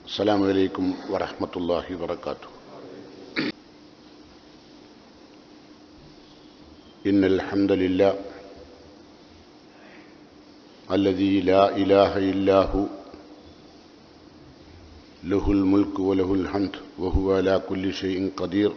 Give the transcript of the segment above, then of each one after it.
السلام عليكم ورحمة الله وبركاته إن الحمد لله الذي لا إله إلا هو له الملك وله الحمد وهو على كل شيء قدير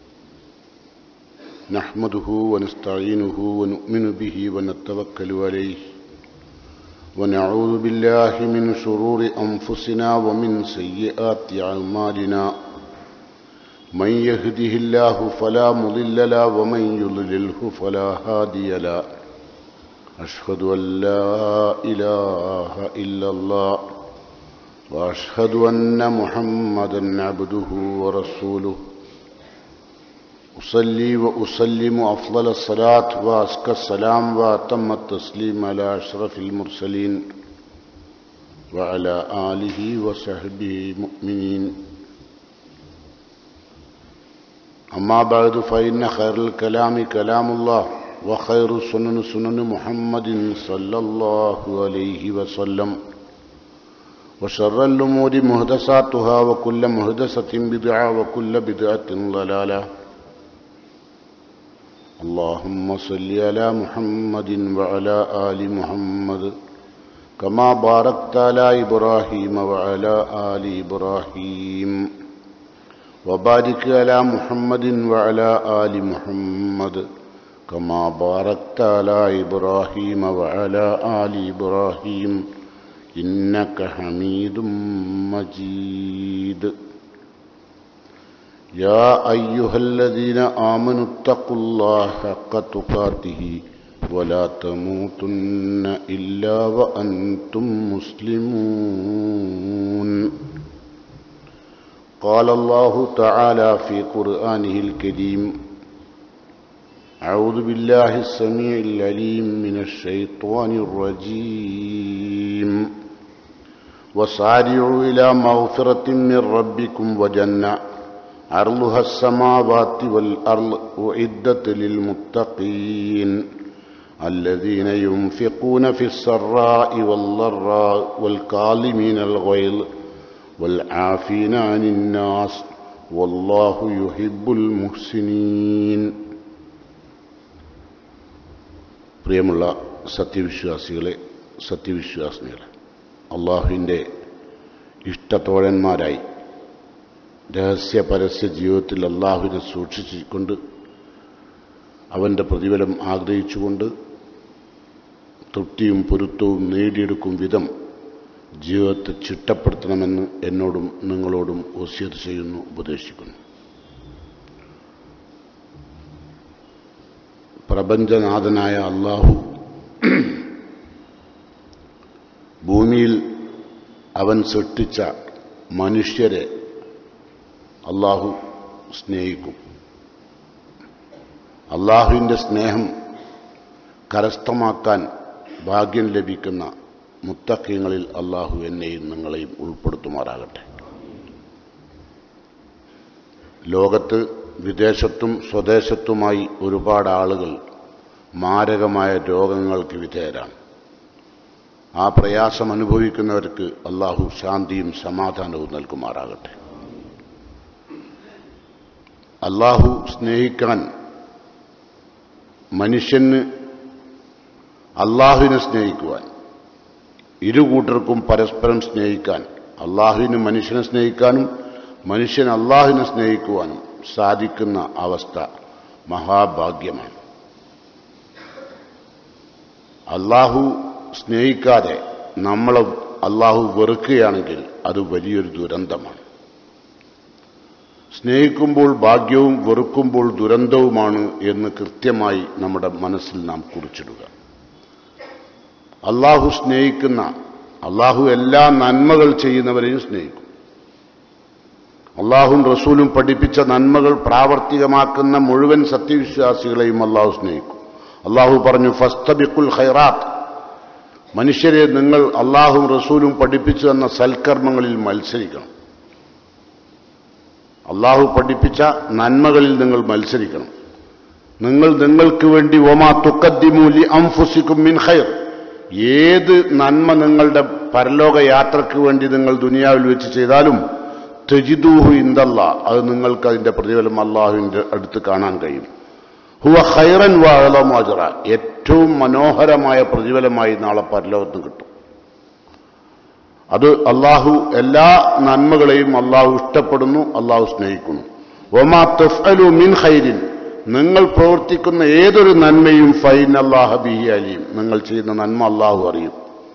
نحمده ونستعينه ونؤمن به ونتوكل عليه ونعوذ بالله من شرور أنفسنا ومن سيئات أعمالنا من يهده الله فلا مضل له ومن يضلله فلا هادي له أشهد أن لا إله إلا الله وأشهد أن محمدا عبده ورسوله أصلي وأسلم أفضل الصلاة وأزكى السلام وأتم التسليم على أشرف المرسلين وعلى آله وصحبه مؤمنين أما بعد فإن خير الكلام كلام الله وخير السنن سنن محمد صلى الله عليه وسلم وشر الأمور مهدساتها وكل مهدسة بدعة وكل بدعة ضلالة اللهم صل على محمد وعلى آل محمد كما باركت على إبراهيم وعلى آل إبراهيم وبارك على محمد وعلى آل محمد كما باركت على إبراهيم وعلى آل إبراهيم إنك حميد مجيد يا أيها الذين آمنوا اتقوا الله حق تقاته ولا تموتن إلا وأنتم مسلمون قال الله تعالى في قرآنه الكريم أعوذ بالله السميع العليم من الشيطان الرجيم وسارعوا إلى مغفرة من ربكم وجنة عرضها السماوات والأرض أعدت للمتقين الذين ينفقون في السراء والضراء والكاظمين الغيظ والعافين عن الناس والله يحب المحسنين പ്രിയമുള്ള സത്യവിശ്വാസികളെ സത്യവിശ്വാസിനികളെ അള്ളാഹുവിൻ്റെ ഇഷ്ടത്തോഴന്മാരായി രഹസ്യ പരസ്യ ജീവിതത്തിൽ അള്ളാഹുവിനെ സൂക്ഷിച്ചുകൊണ്ട് അവൻ്റെ പ്രതിഫലം ആഗ്രഹിച്ചുകൊണ്ട് തൃപ്തിയും പൊരുത്തവും നേടിയെടുക്കും വിധം ജീവിതത്തെ ചിട്ടപ്പെടുത്തണമെന്ന് എന്നോടും നിങ്ങളോടും ഒസ്യത്ത് ചെയ്യുന്നു ഉപദേശിക്കുന്നു പ്രപഞ്ചനാഥനായ അള്ളാഹു ഭൂമിയിൽ അവൻ സൃഷ്ടിച്ച മനുഷ്യരെ അള്ളാഹു സ്നേഹിക്കും അള്ളാഹുവിൻ്റെ സ്നേഹം കരസ്ഥമാക്കാൻ ഭാഗ്യം ലഭിക്കുന്ന മുത്തക്കീങ്ങളിൽ അള്ളാഹു എന്നെയും നിങ്ങളെയും ഉൾപ്പെടുത്തുമാറാകട്ടെ ലോകത്ത് വിദേശത്തും സ്വദേശത്തുമായി ഒരുപാട് ആളുകൾ മാരകമായ രോഗങ്ങൾക്ക് വിധേയരാണ് ആ പ്രയാസം അനുഭവിക്കുന്നവർക്ക് അള്ളാഹു ശാന്തിയും സമാധാനവും നൽകുമാറാകട്ടെ അള്ളാഹു സ്നേഹിക്കാൻ മനുഷ്യന് അള്ളാഹുവിനെ സ്നേഹിക്കുവാൻ ഇരു കൂട്ടർക്കും പരസ്പരം സ്നേഹിക്കാൻ അള്ളാഹുവിന് മനുഷ്യനെ സ്നേഹിക്കാനും മനുഷ്യൻ അള്ളാഹുവിനെ സ്നേഹിക്കുവാനും സാധിക്കുന്ന അവസ്ഥ മഹാഭാഗ്യമാണ് അള്ളാഹു സ്നേഹിക്കാതെ നമ്മളെ അള്ളാഹു വെറുക്കുകയാണെങ്കിൽ അത് വലിയൊരു ദുരന്തമാണ് സ്നേഹിക്കുമ്പോൾ ഭാഗ്യവും വെറുക്കുമ്പോൾ ദുരന്തവുമാണ് എന്ന് കൃത്യമായി നമ്മുടെ മനസ്സിൽ നാം കുറിച്ചിടുക അള്ളാഹു സ്നേഹിക്കുന്ന അള്ളാഹു എല്ലാ നന്മകൾ ചെയ്യുന്നവരെയും സ്നേഹിക്കും അള്ളാഹും റസൂലും പഠിപ്പിച്ച നന്മകൾ പ്രാവർത്തികമാക്കുന്ന മുഴുവൻ സത്യവിശ്വാസികളെയും അള്ളാഹു സ്നേഹിക്കും അള്ളാഹു പറഞ്ഞു ഫസ്തബിക്കുൽ ഖൈറാത്ത് മനുഷ്യരെ നിങ്ങൾ അള്ളാഹും റസൂലും പഠിപ്പിച്ചു തന്ന സൽക്കർമ്മങ്ങളിൽ മത്സരിക്കണം അള്ളാഹു പഠിപ്പിച്ച നന്മകളിൽ നിങ്ങൾ മത്സരിക്കണം നിങ്ങൾ നിങ്ങൾക്ക് വേണ്ടി ഒമാ തുക്കദ്ദിമൂലി അംഫുസിക്കും മിൻ ഖൈർ ഏത് നന്മ നിങ്ങളുടെ പരലോക യാത്രയ്ക്ക് വേണ്ടി നിങ്ങൾ ദുനിയാവിൽ വെച്ച് ചെയ്താലും തെജിദൂഹു ഇന്ദല്ല അത് നിങ്ങൾക്ക് അതിന്റെ പ്രതിഫലം അള്ളാഹുവിന്റെ അടുത്ത് കാണാൻ കഴിയും ഹുവ ഖൈറൻ വാഴലമാജറ ഏറ്റവും മനോഹരമായ പ്രതിഫലമായി നാളെ പരലോകത്ത് കിട്ടും അത് അള്ളാഹു എല്ലാ നന്മകളെയും അള്ളാഹു ഇഷ്ടപ്പെടുന്നു അള്ളാഹു സ്നേഹിക്കുന്നു ഒമാ തുഫ്അലു മിൻ ഖൈരിൻ നിങ്ങൾ പ്രവർത്തിക്കുന്ന ഏതൊരു നന്മയും ഫൈൻ അള്ളാഹ ബിഹി അലിയും നിങ്ങൾ ചെയ്യുന്ന നന്മ അള്ളാഹു അറിയും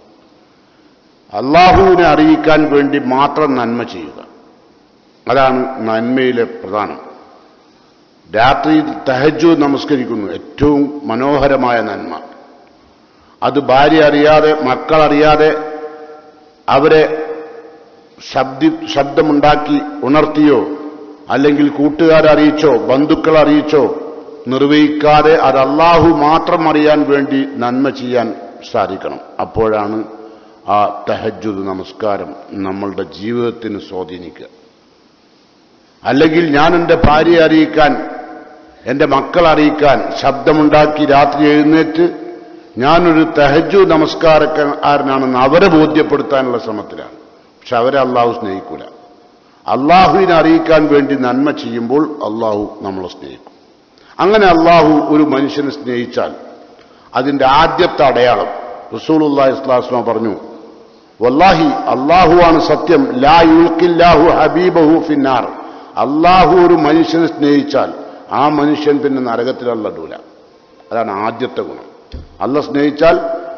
അള്ളാഹുവിനെ അറിയിക്കാൻ വേണ്ടി മാത്രം നന്മ ചെയ്യുക അതാണ് നന്മയിലെ പ്രധാനം രാത്രിയിൽ തഹജു നമസ്കരിക്കുന്നു ഏറ്റവും മനോഹരമായ നന്മ അത് ഭാര്യ അറിയാതെ മക്കളറിയാതെ അവരെ ശബ്ദി ശബ്ദമുണ്ടാക്കി ഉണർത്തിയോ അല്ലെങ്കിൽ കൂട്ടുകാരറിയിച്ചോ ബന്ധുക്കൾ അറിയിച്ചോ നിർവഹിക്കാതെ അത് അള്ളാഹു മാത്രം അറിയാൻ വേണ്ടി നന്മ ചെയ്യാൻ സാധിക്കണം അപ്പോഴാണ് ആ തഹജുദ് നമസ്കാരം നമ്മളുടെ ജീവിതത്തിന് സ്വാധീനിക്കുക അല്ലെങ്കിൽ ഞാൻ എൻ്റെ ഭാര്യയെ അറിയിക്കാൻ എൻ്റെ മക്കളെ അറിയിക്കാൻ ശബ്ദമുണ്ടാക്കി രാത്രി എഴുന്നേറ്റ് ഞാനൊരു തഹജു നമസ്കാരക്കാരനാണെന്ന് അവരെ ബോധ്യപ്പെടുത്താനുള്ള ശ്രമത്തിലാണ് പക്ഷെ അവരെ അള്ളാഹു സ്നേഹിക്കൂല അള്ളാഹുവിനെ അറിയിക്കാൻ വേണ്ടി നന്മ ചെയ്യുമ്പോൾ അള്ളാഹു നമ്മളെ സ്നേഹിക്കും അങ്ങനെ അള്ളാഹു ഒരു മനുഷ്യനെ സ്നേഹിച്ചാൽ അതിന്റെ ആദ്യത്തെ അടയാളം റസൂലുല്ലാഹി ഇസ്ലാസ്ലാം പറഞ്ഞു വല്ലാഹി അള്ളാഹുവാണ് സത്യം ലാ യുൽക്കില്ലാഹു ഹബീബഹു ഫിന്നാർ അള്ളാഹു ഒരു മനുഷ്യനെ സ്നേഹിച്ചാൽ ആ മനുഷ്യൻ പിന്നെ നരകത്തിലല്ലടൂല അതാണ് ആദ്യത്തെ ഗുണം അല്ല സ്നേഹിച്ചാൽ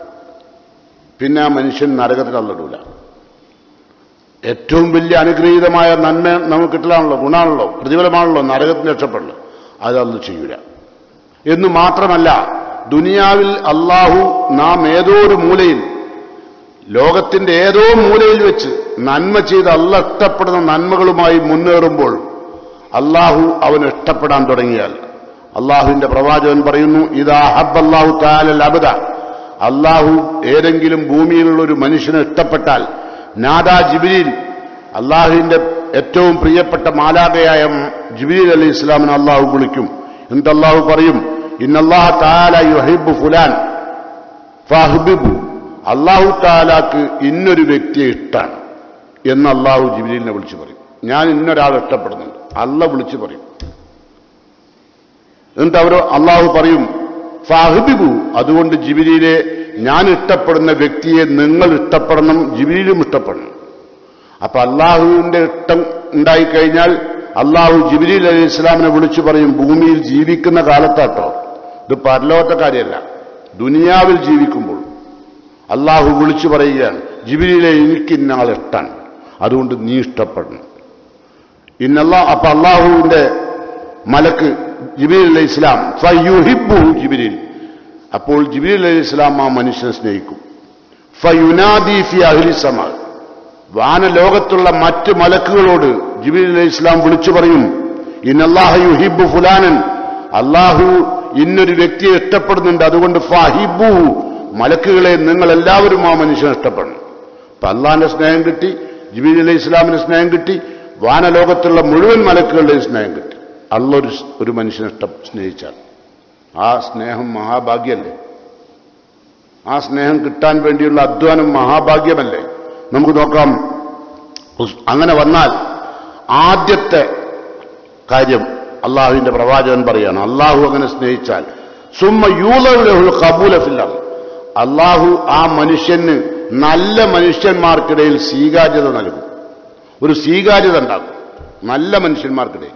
പിന്നെ ആ മനുഷ്യൻ നരകത്തിലല്ലടൂല ഏറ്റവും വലിയ അനുഗ്രഹീതമായ നന്മ നമുക്ക് കിട്ടലാണല്ലോ ഗുണമാണല്ലോ പ്രതിഫലമാണല്ലോ നരകത്തിൽ രക്ഷപ്പെടല് അതല്ല ചെയ്യൂല എന്ന് മാത്രമല്ല ദുനിയാവിൽ അള്ളാഹു നാം ഏതോ ഒരു മൂലയിൽ ലോകത്തിന്റെ ഏതോ മൂലയിൽ വെച്ച് നന്മ ചെയ്ത് അല്ല ഇഷ്ടപ്പെടുന്ന നന്മകളുമായി മുന്നേറുമ്പോൾ അള്ളാഹു അവന് ഇഷ്ടപ്പെടാൻ തുടങ്ങിയാൽ അള്ളാഹുവിന്റെ പ്രവാചകൻ പറയുന്നു ഇതാ ഹബ് അള്ളാഹു താലൽ അബദ അള്ളാഹു ഏതെങ്കിലും ഭൂമിയിലുള്ള ഒരു മനുഷ്യനെ ഇഷ്ടപ്പെട്ടാൽ നാദാ ജിബിരിൽ അള്ളാഹുവിന്റെ ഏറ്റവും പ്രിയപ്പെട്ട മാലാകയായ ജിബിരിൽ അലി ഇസ്ലാമിനെ അള്ളാഹു വിളിക്കും എന്നിട്ട് അള്ളാഹു പറയും ഇന്നല്ലാഹ താല യുഹിബ് ഫുലാൻ ഫാഹിബു അള്ളാഹു താലാക്ക് ഇന്നൊരു വ്യക്തിയെ ഇഷ്ടാണ് എന്ന് അള്ളാഹു ജിബിലിനെ വിളിച്ചു പറയും ഞാൻ ഇന്നൊരാളെ ഇഷ്ടപ്പെടുന്നുണ്ട് അല്ല വിളിച്ചു പറയും എന്നിട്ട് അവർ അള്ളാഹു പറയും ഫാഹിബിബു അതുകൊണ്ട് ജിബിലിയിലെ ഞാൻ ഇഷ്ടപ്പെടുന്ന വ്യക്തിയെ നിങ്ങൾ ഇഷ്ടപ്പെടണം ജിബിലിലും ഇഷ്ടപ്പെടണം അപ്പൊ അള്ളാഹുവിന്റെ ഇഷ്ടം ഉണ്ടായിക്കഴിഞ്ഞാൽ അള്ളാഹു ജിബിലി അലി ഇസ്ലാമിനെ വിളിച്ചു പറയും ഭൂമിയിൽ ജീവിക്കുന്ന കാലത്താട്ടോ ഇത് പരലോകത്തെ കാര്യമല്ല ദുനിയാവിൽ ജീവിക്കുമ്പോൾ അള്ളാഹു വിളിച്ചു പറയുകയാണ് ജിബിലിയിലെ എനിക്ക് ഇന്നാളെ ഇഷ്ടാണ് അതുകൊണ്ട് നീ ഇഷ്ടപ്പെടണം ഇന്നല്ലാ അപ്പൊ അള്ളാഹുവിന്റെ മലക്ക് ജിബിലി അലൈഹി ഇസ്ലാം ഫയുഹിബു ജിബിലിൽ അപ്പോൾ ജിബിലി അലൈഹി ഇസ്ലാം ആ മനുഷ്യനെ സ്നേഹിക്കും ഫയുനാദി ഫി അഹ്ലി സമാ വാനലോകത്തുള്ള മറ്റ് മലക്കുകളോട് ജിബിലി അലൈഹി ഇസ്ലാം വിളിച്ചു പറയും ഇന്നല്ലാഹ യുഹിബു ഫുലാനൻ അള്ളാഹു ഇന്നൊരു വ്യക്തിയെ ഇഷ്ടപ്പെടുന്നുണ്ട് അതുകൊണ്ട് ഫഹിബു മലക്കുകളെ നിങ്ങൾ എല്ലാവരും ആ മനുഷ്യനെ ഇഷ്ടപ്പെടണം അപ്പൊ അള്ളാഹിന്റെ സ്നേഹം കിട്ടി ജിബിലി അലൈഹി ഇസ്ലാമിന്റെ സ്നേഹം കിട്ടി വാനലോകത്തുള്ള മുഴുവൻ മലക്കുകളുടെയും സ്നേഹം കിട്ടി അള്ളൊരു ഒരു മനുഷ്യനെ ഇഷ്ട സ്നേഹിച്ചാൽ ആ സ്നേഹം മഹാഭാഗ്യല്ലേ ആ സ്നേഹം കിട്ടാൻ വേണ്ടിയുള്ള അധ്വാനം മഹാഭാഗ്യമല്ലേ നമുക്ക് നോക്കാം അങ്ങനെ വന്നാൽ ആദ്യത്തെ കാര്യം അള്ളാഹുവിന്റെ പ്രവാചകൻ പറയാണ് അള്ളാഹു അങ്ങനെ സ്നേഹിച്ചാൽ സുമ്മ യൂലഹുൽ കബൂലഫില്ല അള്ളാഹു ആ മനുഷ്യന് നല്ല മനുഷ്യന്മാർക്കിടയിൽ സ്വീകാര്യത നൽകും ഒരു സ്വീകാര്യത ഉണ്ടാകും നല്ല മനുഷ്യന്മാർക്കിടയിൽ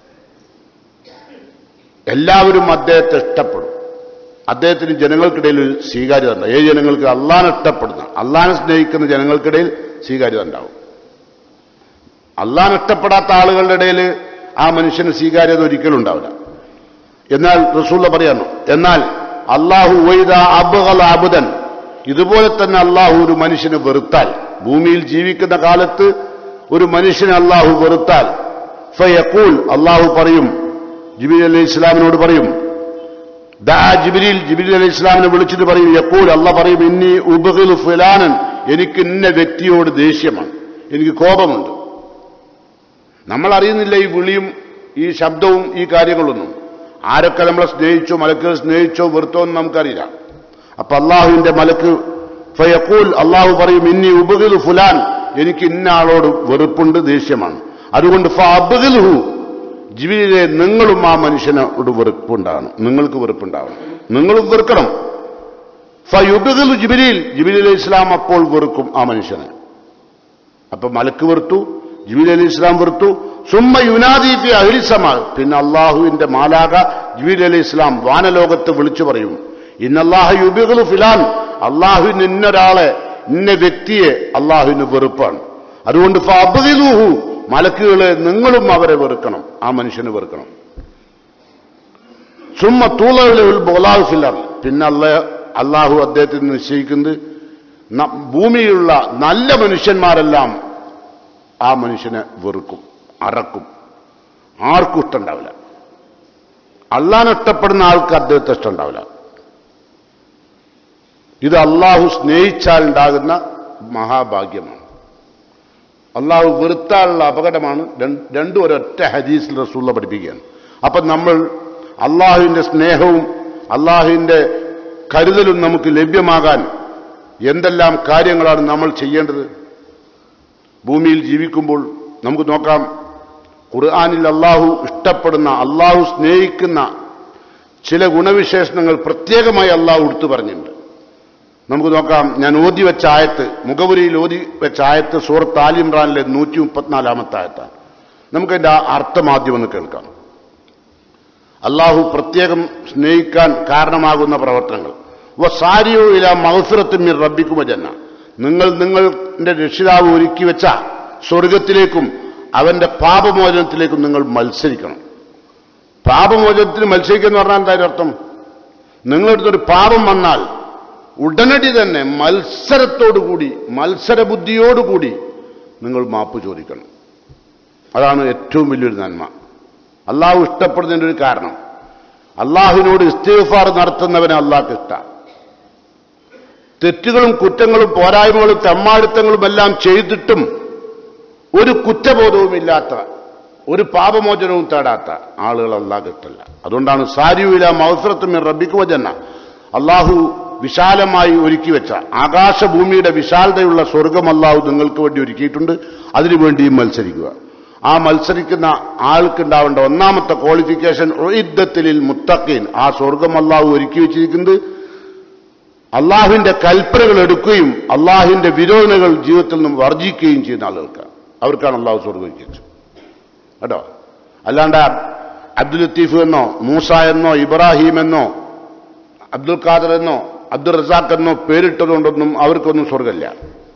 എല്ലാവരും അദ്ദേഹത്തെ ഇഷ്ടപ്പെടും അദ്ദേഹത്തിന് ജനങ്ങൾക്കിടയിൽ ഒരു സ്വീകാര്യത ഉണ്ടാവും ഏത് ജനങ്ങൾക്ക് അള്ളാനെ ഇഷ്ടപ്പെടുന്ന അള്ളാനെ സ്നേഹിക്കുന്ന ജനങ്ങൾക്കിടയിൽ സ്വീകാര്യത ഉണ്ടാവും അള്ളാൻ ഇഷ്ടപ്പെടാത്ത ആളുകളുടെ ഇടയിൽ ആ മനുഷ്യന് സ്വീകാര്യത ഒരിക്കലും ഉണ്ടാവില്ല എന്നാൽ റസൂള്ള പറയാണ് എന്നാൽ അള്ളാഹു വൈദ അബുഹൽ അബുദൻ ഇതുപോലെ തന്നെ അള്ളാഹു ഒരു മനുഷ്യനെ വെറുത്താൽ ഭൂമിയിൽ ജീവിക്കുന്ന കാലത്ത് ഒരു മനുഷ്യനെ അള്ളാഹു വെറുത്താൽ ഫയക്കൂൽ അള്ളാഹു പറയും ജിബിലി അലൈഹി ഇസ്ലാമിനോട് പറയും ദാ ജിബിലിൽ ജിബിലി അലൈഹി ഇസ്ലാമിനെ വിളിച്ചിട്ട് പറയും യക്കൂൽ അല്ല പറയും ഇന്നി ഉബഹിൽ ഫുലാനൻ എനിക്ക് ഇന്ന വ്യക്തിയോട് ദേഷ്യമാണ് എനിക്ക് കോപമുണ്ട് നമ്മൾ അറിയുന്നില്ല ഈ വിളിയും ഈ ശബ്ദവും ഈ കാര്യങ്ങളൊന്നും ആരൊക്കെ നമ്മളെ സ്നേഹിച്ചോ മലക്കുകൾ സ്നേഹിച്ചോ വെറുത്തോ എന്ന് നമുക്കറിയില്ല അപ്പൊ അള്ളാഹുവിന്റെ മലക്ക് ഫയക്കൂൽ അള്ളാഹു പറയും ഇന്നി ഉപകിൽ ഫുലാൻ എനിക്ക് ഇന്ന ആളോട് വെറുപ്പുണ്ട് ദേഷ്യമാണ് അതുകൊണ്ട് ഫഅബ്ഗിൽഹു ജിബിലിലെ നിങ്ങളും ആ മനുഷ്യനോട് വെറുപ്പുണ്ടാകണം നിങ്ങൾക്ക് വെറുപ്പുണ്ടാവണം നിങ്ങളും വെറുക്കണം ഫയുബിഗിൽ ജിബിലിൽ ജിബിലി അലൈഹി ഇസ്ലാം അപ്പോൾ വെറുക്കും ആ മനുഷ്യനെ അപ്പൊ മലക്ക് വെറുത്തു ജിബിലി അലൈഹി ഇസ്ലാം വെറുത്തു സുമ്മ യുനാദീഫി അഹിരിസമാ പിന്നെ അള്ളാഹുവിന്റെ മാലാക ജിബിലി അലൈഹി ഇസ്ലാം വാനലോകത്ത് വിളിച്ചു പറയും ഇന്നല്ലാഹ യുബിഗിൽ ഫിലാൻ അള്ളാഹുവിന് ഇന്നൊരാളെ ഇന്ന വ്യക്തിയെ അള്ളാഹുവിന് വെറുപ്പാണ് അതുകൊണ്ട് ഫഅബ്ഗിലൂഹു മലക്കുകളെ നിങ്ങളും അവരെ വെറുക്കണം ആ മനുഷ്യന് വെറുക്കണം സുമ്മ തൂളവിൽ ബോലാഹു ഫില്ലർ പിന്നെ അല്ല അള്ളാഹു അദ്ദേഹത്തിന് നിശ്ചയിക്കുന്നത് ന- ഭൂമിയിലുള്ള നല്ല മനുഷ്യന്മാരെല്ലാം ആ മനുഷ്യനെ വെറുക്കും അറക്കും ആർക്കും ഇഷ്ടമുണ്ടാവില്ല അള്ളാൻ ഇഷ്ടപ്പെടുന്ന ആൾക്ക് അദ്ദേഹത്തെ ഇഷ്ടമുണ്ടാവില്ല ഇത് അള്ളാഹു സ്നേഹിച്ചാൽ ഉണ്ടാകുന്ന മഹാഭാഗ്യമാണ് അള്ളാഹു വെറുത്താനുള്ള അപകടമാണ് രണ്ട് രണ്ടും ഒരൊറ്റ ഹദീസിൽ റസൂള്ള പഠിപ്പിക്കുകയാണ് അപ്പം നമ്മൾ അള്ളാഹുവിൻ്റെ സ്നേഹവും അള്ളാഹുവിൻ്റെ കരുതലും നമുക്ക് ലഭ്യമാകാൻ എന്തെല്ലാം കാര്യങ്ങളാണ് നമ്മൾ ചെയ്യേണ്ടത് ഭൂമിയിൽ ജീവിക്കുമ്പോൾ നമുക്ക് നോക്കാം ഖുർആാനിൽ അള്ളാഹു ഇഷ്ടപ്പെടുന്ന അള്ളാഹു സ്നേഹിക്കുന്ന ചില ഗുണവിശേഷണങ്ങൾ പ്രത്യേകമായി അള്ളാഹു എടുത്തു പറഞ്ഞിട്ടുണ്ട് നമുക്ക് നോക്കാം ഞാൻ ഓതി വെച്ച ആയത്ത് മുഖപുരിയിൽ ഓതി വെച്ച ആയത്ത് സൂറത്ത് ആലിമ്രാനിലെ നൂറ്റി മുപ്പത്തിനാലാമത്തെ ആയത്താണ് നമുക്കതിന്റെ ആ അർത്ഥം ആദ്യം ഒന്ന് കേൾക്കാം അള്ളാഹു പ്രത്യേകം സ്നേഹിക്കാൻ കാരണമാകുന്ന പ്രവർത്തനങ്ങൾ സാരിയോ ഇല മഹസുറത്തും റബ്ബിക്കുമ ജന്ന നിങ്ങൾ നിങ്ങളുടെ രക്ഷിതാവ് ഒരുക്കി വെച്ച സ്വർഗത്തിലേക്കും അവന്റെ പാപമോചനത്തിലേക്കും നിങ്ങൾ മത്സരിക്കണം പാപമോചനത്തിന് മത്സരിക്കുക എന്ന് പറഞ്ഞാൽ എന്താ അതിന്റെ അർത്ഥം നിങ്ങളടുത്തൊരു പാപം വന്നാൽ ഉടനടി തന്നെ മത്സരത്തോടുകൂടി മത്സരബുദ്ധിയോടുകൂടി നിങ്ങൾ മാപ്പ് ചോദിക്കണം അതാണ് ഏറ്റവും വലിയൊരു നന്മ അള്ളാഹു ഇഷ്ടപ്പെടുന്നതിൻ്റെ ഒരു കാരണം അള്ളാഹുവിനോട് ഇസ്തീഫാർ നടത്തുന്നവനെ അള്ളാഹ്ക്ക് ഇഷ്ടമാണ് തെറ്റുകളും കുറ്റങ്ങളും പോരായ്മകളും തെമ്മാടിത്തങ്ങളും എല്ലാം ചെയ്തിട്ടും ഒരു കുറ്റബോധവുമില്ലാത്ത ഒരു പാപമോചനവും തേടാത്ത ആളുകൾ അള്ളാഹ് ഇഷ്ടല്ല അതുകൊണ്ടാണ് സാരിയുല മൗസറത്തും റബ്ബിക്ക് വജന്ന അള്ളാഹു വിശാലമായി ഒരുക്കി വെച്ച ആകാശഭൂമിയുടെ വിശാലതയുള്ള സ്വർഗം അള്ളാഹു നിങ്ങൾക്ക് വേണ്ടി ഒരുക്കിയിട്ടുണ്ട് അതിനുവേണ്ടിയും മത്സരിക്കുക ആ മത്സരിക്കുന്ന ആൾക്കുണ്ടാവേണ്ട ഒന്നാമത്തെ ക്വാളിഫിക്കേഷൻ ഒയിദ്ദത്തിൽ മുത്തക്കീൻ ആ സ്വർഗം അള്ളാഹു ഒരുക്കി വെച്ചിരിക്കുന്നത് അള്ളാഹുവിന്റെ കൽപ്പനകൾ എടുക്കുകയും അള്ളാഹുവിന്റെ വിരോധനകൾ ജീവിതത്തിൽ നിന്നും വർജിക്കുകയും ചെയ്യുന്ന ആളുകൾക്ക് അവർക്കാണ് അള്ളാഹു സ്വർഗം ഒരുക്കി വെച്ചത് കേട്ടോ അല്ലാണ്ട് അബ്ദുൽ ലത്തീഫ് എന്നോ മൂസ എന്നോ ഇബ്രാഹിം എന്നോ അബ്ദുൽ ഖാദർ എന്നോ അബ്ദുൾ റസാഖ് എന്നോ പേരിട്ടതുകൊണ്ടൊന്നും അവർക്കൊന്നും സ്വർഗമില്ല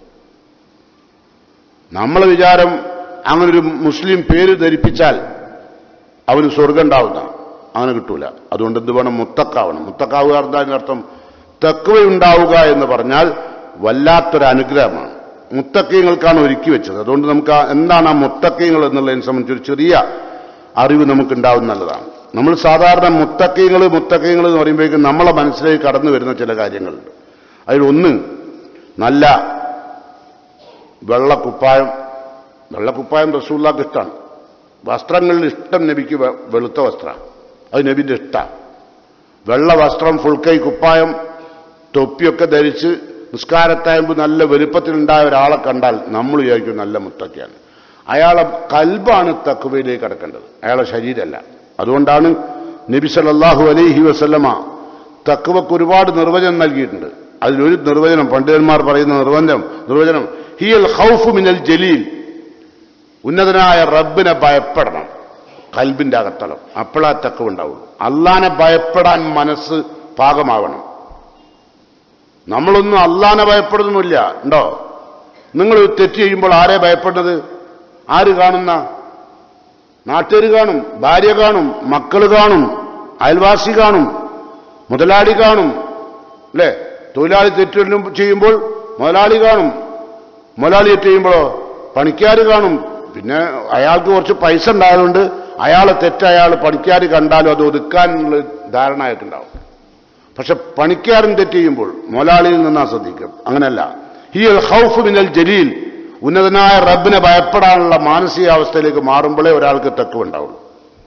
നമ്മളെ വിചാരം അങ്ങനൊരു മുസ്ലിം പേര് ധരിപ്പിച്ചാൽ അവന് സ്വർഗം ഉണ്ടാവുന്ന അങ്ങനെ കിട്ടൂല അതുകൊണ്ട് എന്ത് വേണം മുത്തക്കാവണം മുത്തക്കാവുക എന്നതിനർത്ഥം തക്കവയുണ്ടാവുക എന്ന് പറഞ്ഞാൽ വല്ലാത്തൊരു അനുഗ്രഹമാണ് മുത്തക്കീങ്ങൾക്കാണ് ഒരുക്കി വെച്ചത് അതുകൊണ്ട് നമുക്ക് ആ- എന്താണ് ആ മുത്തക്കീങ്ങൾ എന്നുള്ളതിനെ സംബന്ധിച്ച് ഒരു ചെറിയ അറിവ് നമുക്ക് ഉണ്ടാവും നല്ലതാണ് നമ്മൾ സാധാരണ മുത്തക്കീങ്ങൾ മുത്തക്കീങ്ങൾ എന്ന് പറയുമ്പോഴേക്കും നമ്മളെ മനസ്സിലേക്ക് കടന്നു വരുന്ന ചില കാര്യങ്ങളുണ്ട് അതിലൊന്ന് നല്ല വെള്ളക്കുപ്പായം വെള്ളക്കുപ്പായം റസൂള്ളാക്ക് ഇഷ്ടമാണ് വസ്ത്രങ്ങളിൽ ഇഷ്ടം നബിക്ക് വെ- വെളുത്ത വസ്ത്രമാണ് അത് നബിന്റെ ഇഷ്ടമാണ് വെള്ള വസ്ത്രം ഫുൾ കൈ കുപ്പായം തൊപ്പിയൊക്കെ ധരിച്ച് നിസ്കാരത്തായമ്പ് നല്ല വലുപ്പത്തിലുണ്ടായ ഒരാളെ കണ്ടാൽ നമ്മൾ വിചാരിക്കും നല്ല മുത്തക്കയാണ് അയാളെ കൽബാണ് തക്കുവയിലേക്ക് കടക്കേണ്ടത് അയാളെ ശരീരമല്ല അതുകൊണ്ടാണ് നബി സല്ലല്ലാഹു അലൈഹി വസല്ലമ തക്കുവക്ക് ഒരുപാട് നിർവചനം നൽകിയിട്ടുണ്ട് അതിലൊരു നിർവചനം പണ്ഡിതന്മാർ പറയുന്ന നിർവചനം നിർവചനം ഹിയൽ ഹൗഫ് മിനൽ ജലീൽ ഉന്നതനായ റബ്ബിനെ ഭയപ്പെടണം കൽബിന്റെ അകത്തളം അപ്പോഴാ തക്കവ് ഉണ്ടാവുള്ളൂ അള്ളാനെ ഭയപ്പെടാൻ മനസ്സ് പാകമാവണം നമ്മളൊന്നും അള്ളാനെ ഭയപ്പെടുന്നില്ല ഉണ്ടോ നിങ്ങൾ ഒരു തെറ്റ് ചെയ്യുമ്പോൾ ആരെ ഭയപ്പെടുന്നത് ആര് കാണുന്ന നാട്ടുകാർ കാണും ഭാര്യ കാണും മക്കൾ കാണും അയൽവാസി കാണും മുതലാളി കാണും അല്ലേ തൊഴിലാളി തെറ്റ് ചെയ്യുമ്പോൾ മുതലാളി കാണും മുതലാളി തെറ്റ് ചെയ്യുമ്പോഴോ പണിക്കാർ കാണും പിന്നെ അയാൾക്ക് കുറച്ച് പൈസ ഉണ്ടായതുകൊണ്ട് അയാളെ തെറ്റ് അയാൾ പണിക്കാർ കണ്ടാലും അത് ഒതുക്കാനുള്ള ധാരണയായിട്ടുണ്ടാവും പക്ഷെ പണിക്കാരൻ തെറ്റ് ചെയ്യുമ്പോൾ മുതലാളിയിൽ നിന്നാ ശ്രദ്ധിക്കും അങ്ങനെയല്ല ഹിയൽ ഹൗഫ് മിനൽ ജലീൽ ഉന്നതനായ റബ്ബിനെ ഭയപ്പെടാനുള്ള മാനസികാവസ്ഥയിലേക്ക് മാറുമ്പോഴേ ഒരാൾക്ക് തെക്കുണ്ടാവുള്ളൂ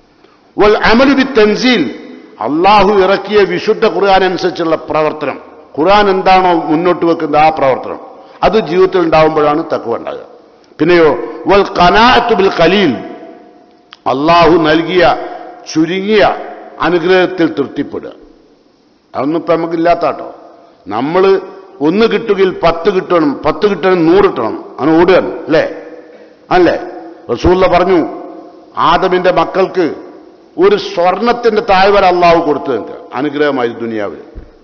വൽ അമലു ബി തൻസീൽ അള്ളാഹു ഇറക്കിയ വിശുദ്ധ ഖുർആൻ അനുസരിച്ചുള്ള പ്രവർത്തനം ഖുർആൻ എന്താണോ മുന്നോട്ട് വെക്കുന്ന ആ പ്രവർത്തനം അത് ജീവിതത്തിൽ ഉണ്ടാവുമ്പോഴാണ് തക്കുവ ഉണ്ടാകുക പിന്നെയോ വൽ കനാഅത്തു ബിൽ ഖലീൽ അള്ളാഹു നൽകിയ ചുരുങ്ങിയ അനുഗ്രഹത്തിൽ തൃപ്തിപ്പെടുക അതൊന്നും ഇപ്പം നമുക്കില്ലാത്താട്ടോ നമ്മൾ ഒന്ന് കിട്ടുകയിൽ പത്ത് കിട്ടണം പത്ത് കിട്ടണം നൂറ് കിട്ടണം അങ്ങനെ ഓടുകയാണ് അല്ലേ അല്ലേ റസൂല്ല പറഞ്ഞു ആദമിന്റെ മക്കൾക്ക് ഒരു സ്വർണത്തിന്റെ താഴ്വര അള്ളാഹു കൊടുത്തു നിങ്ങൾക്ക് അനുഗ്രഹമായി ദുനിയാവിൽ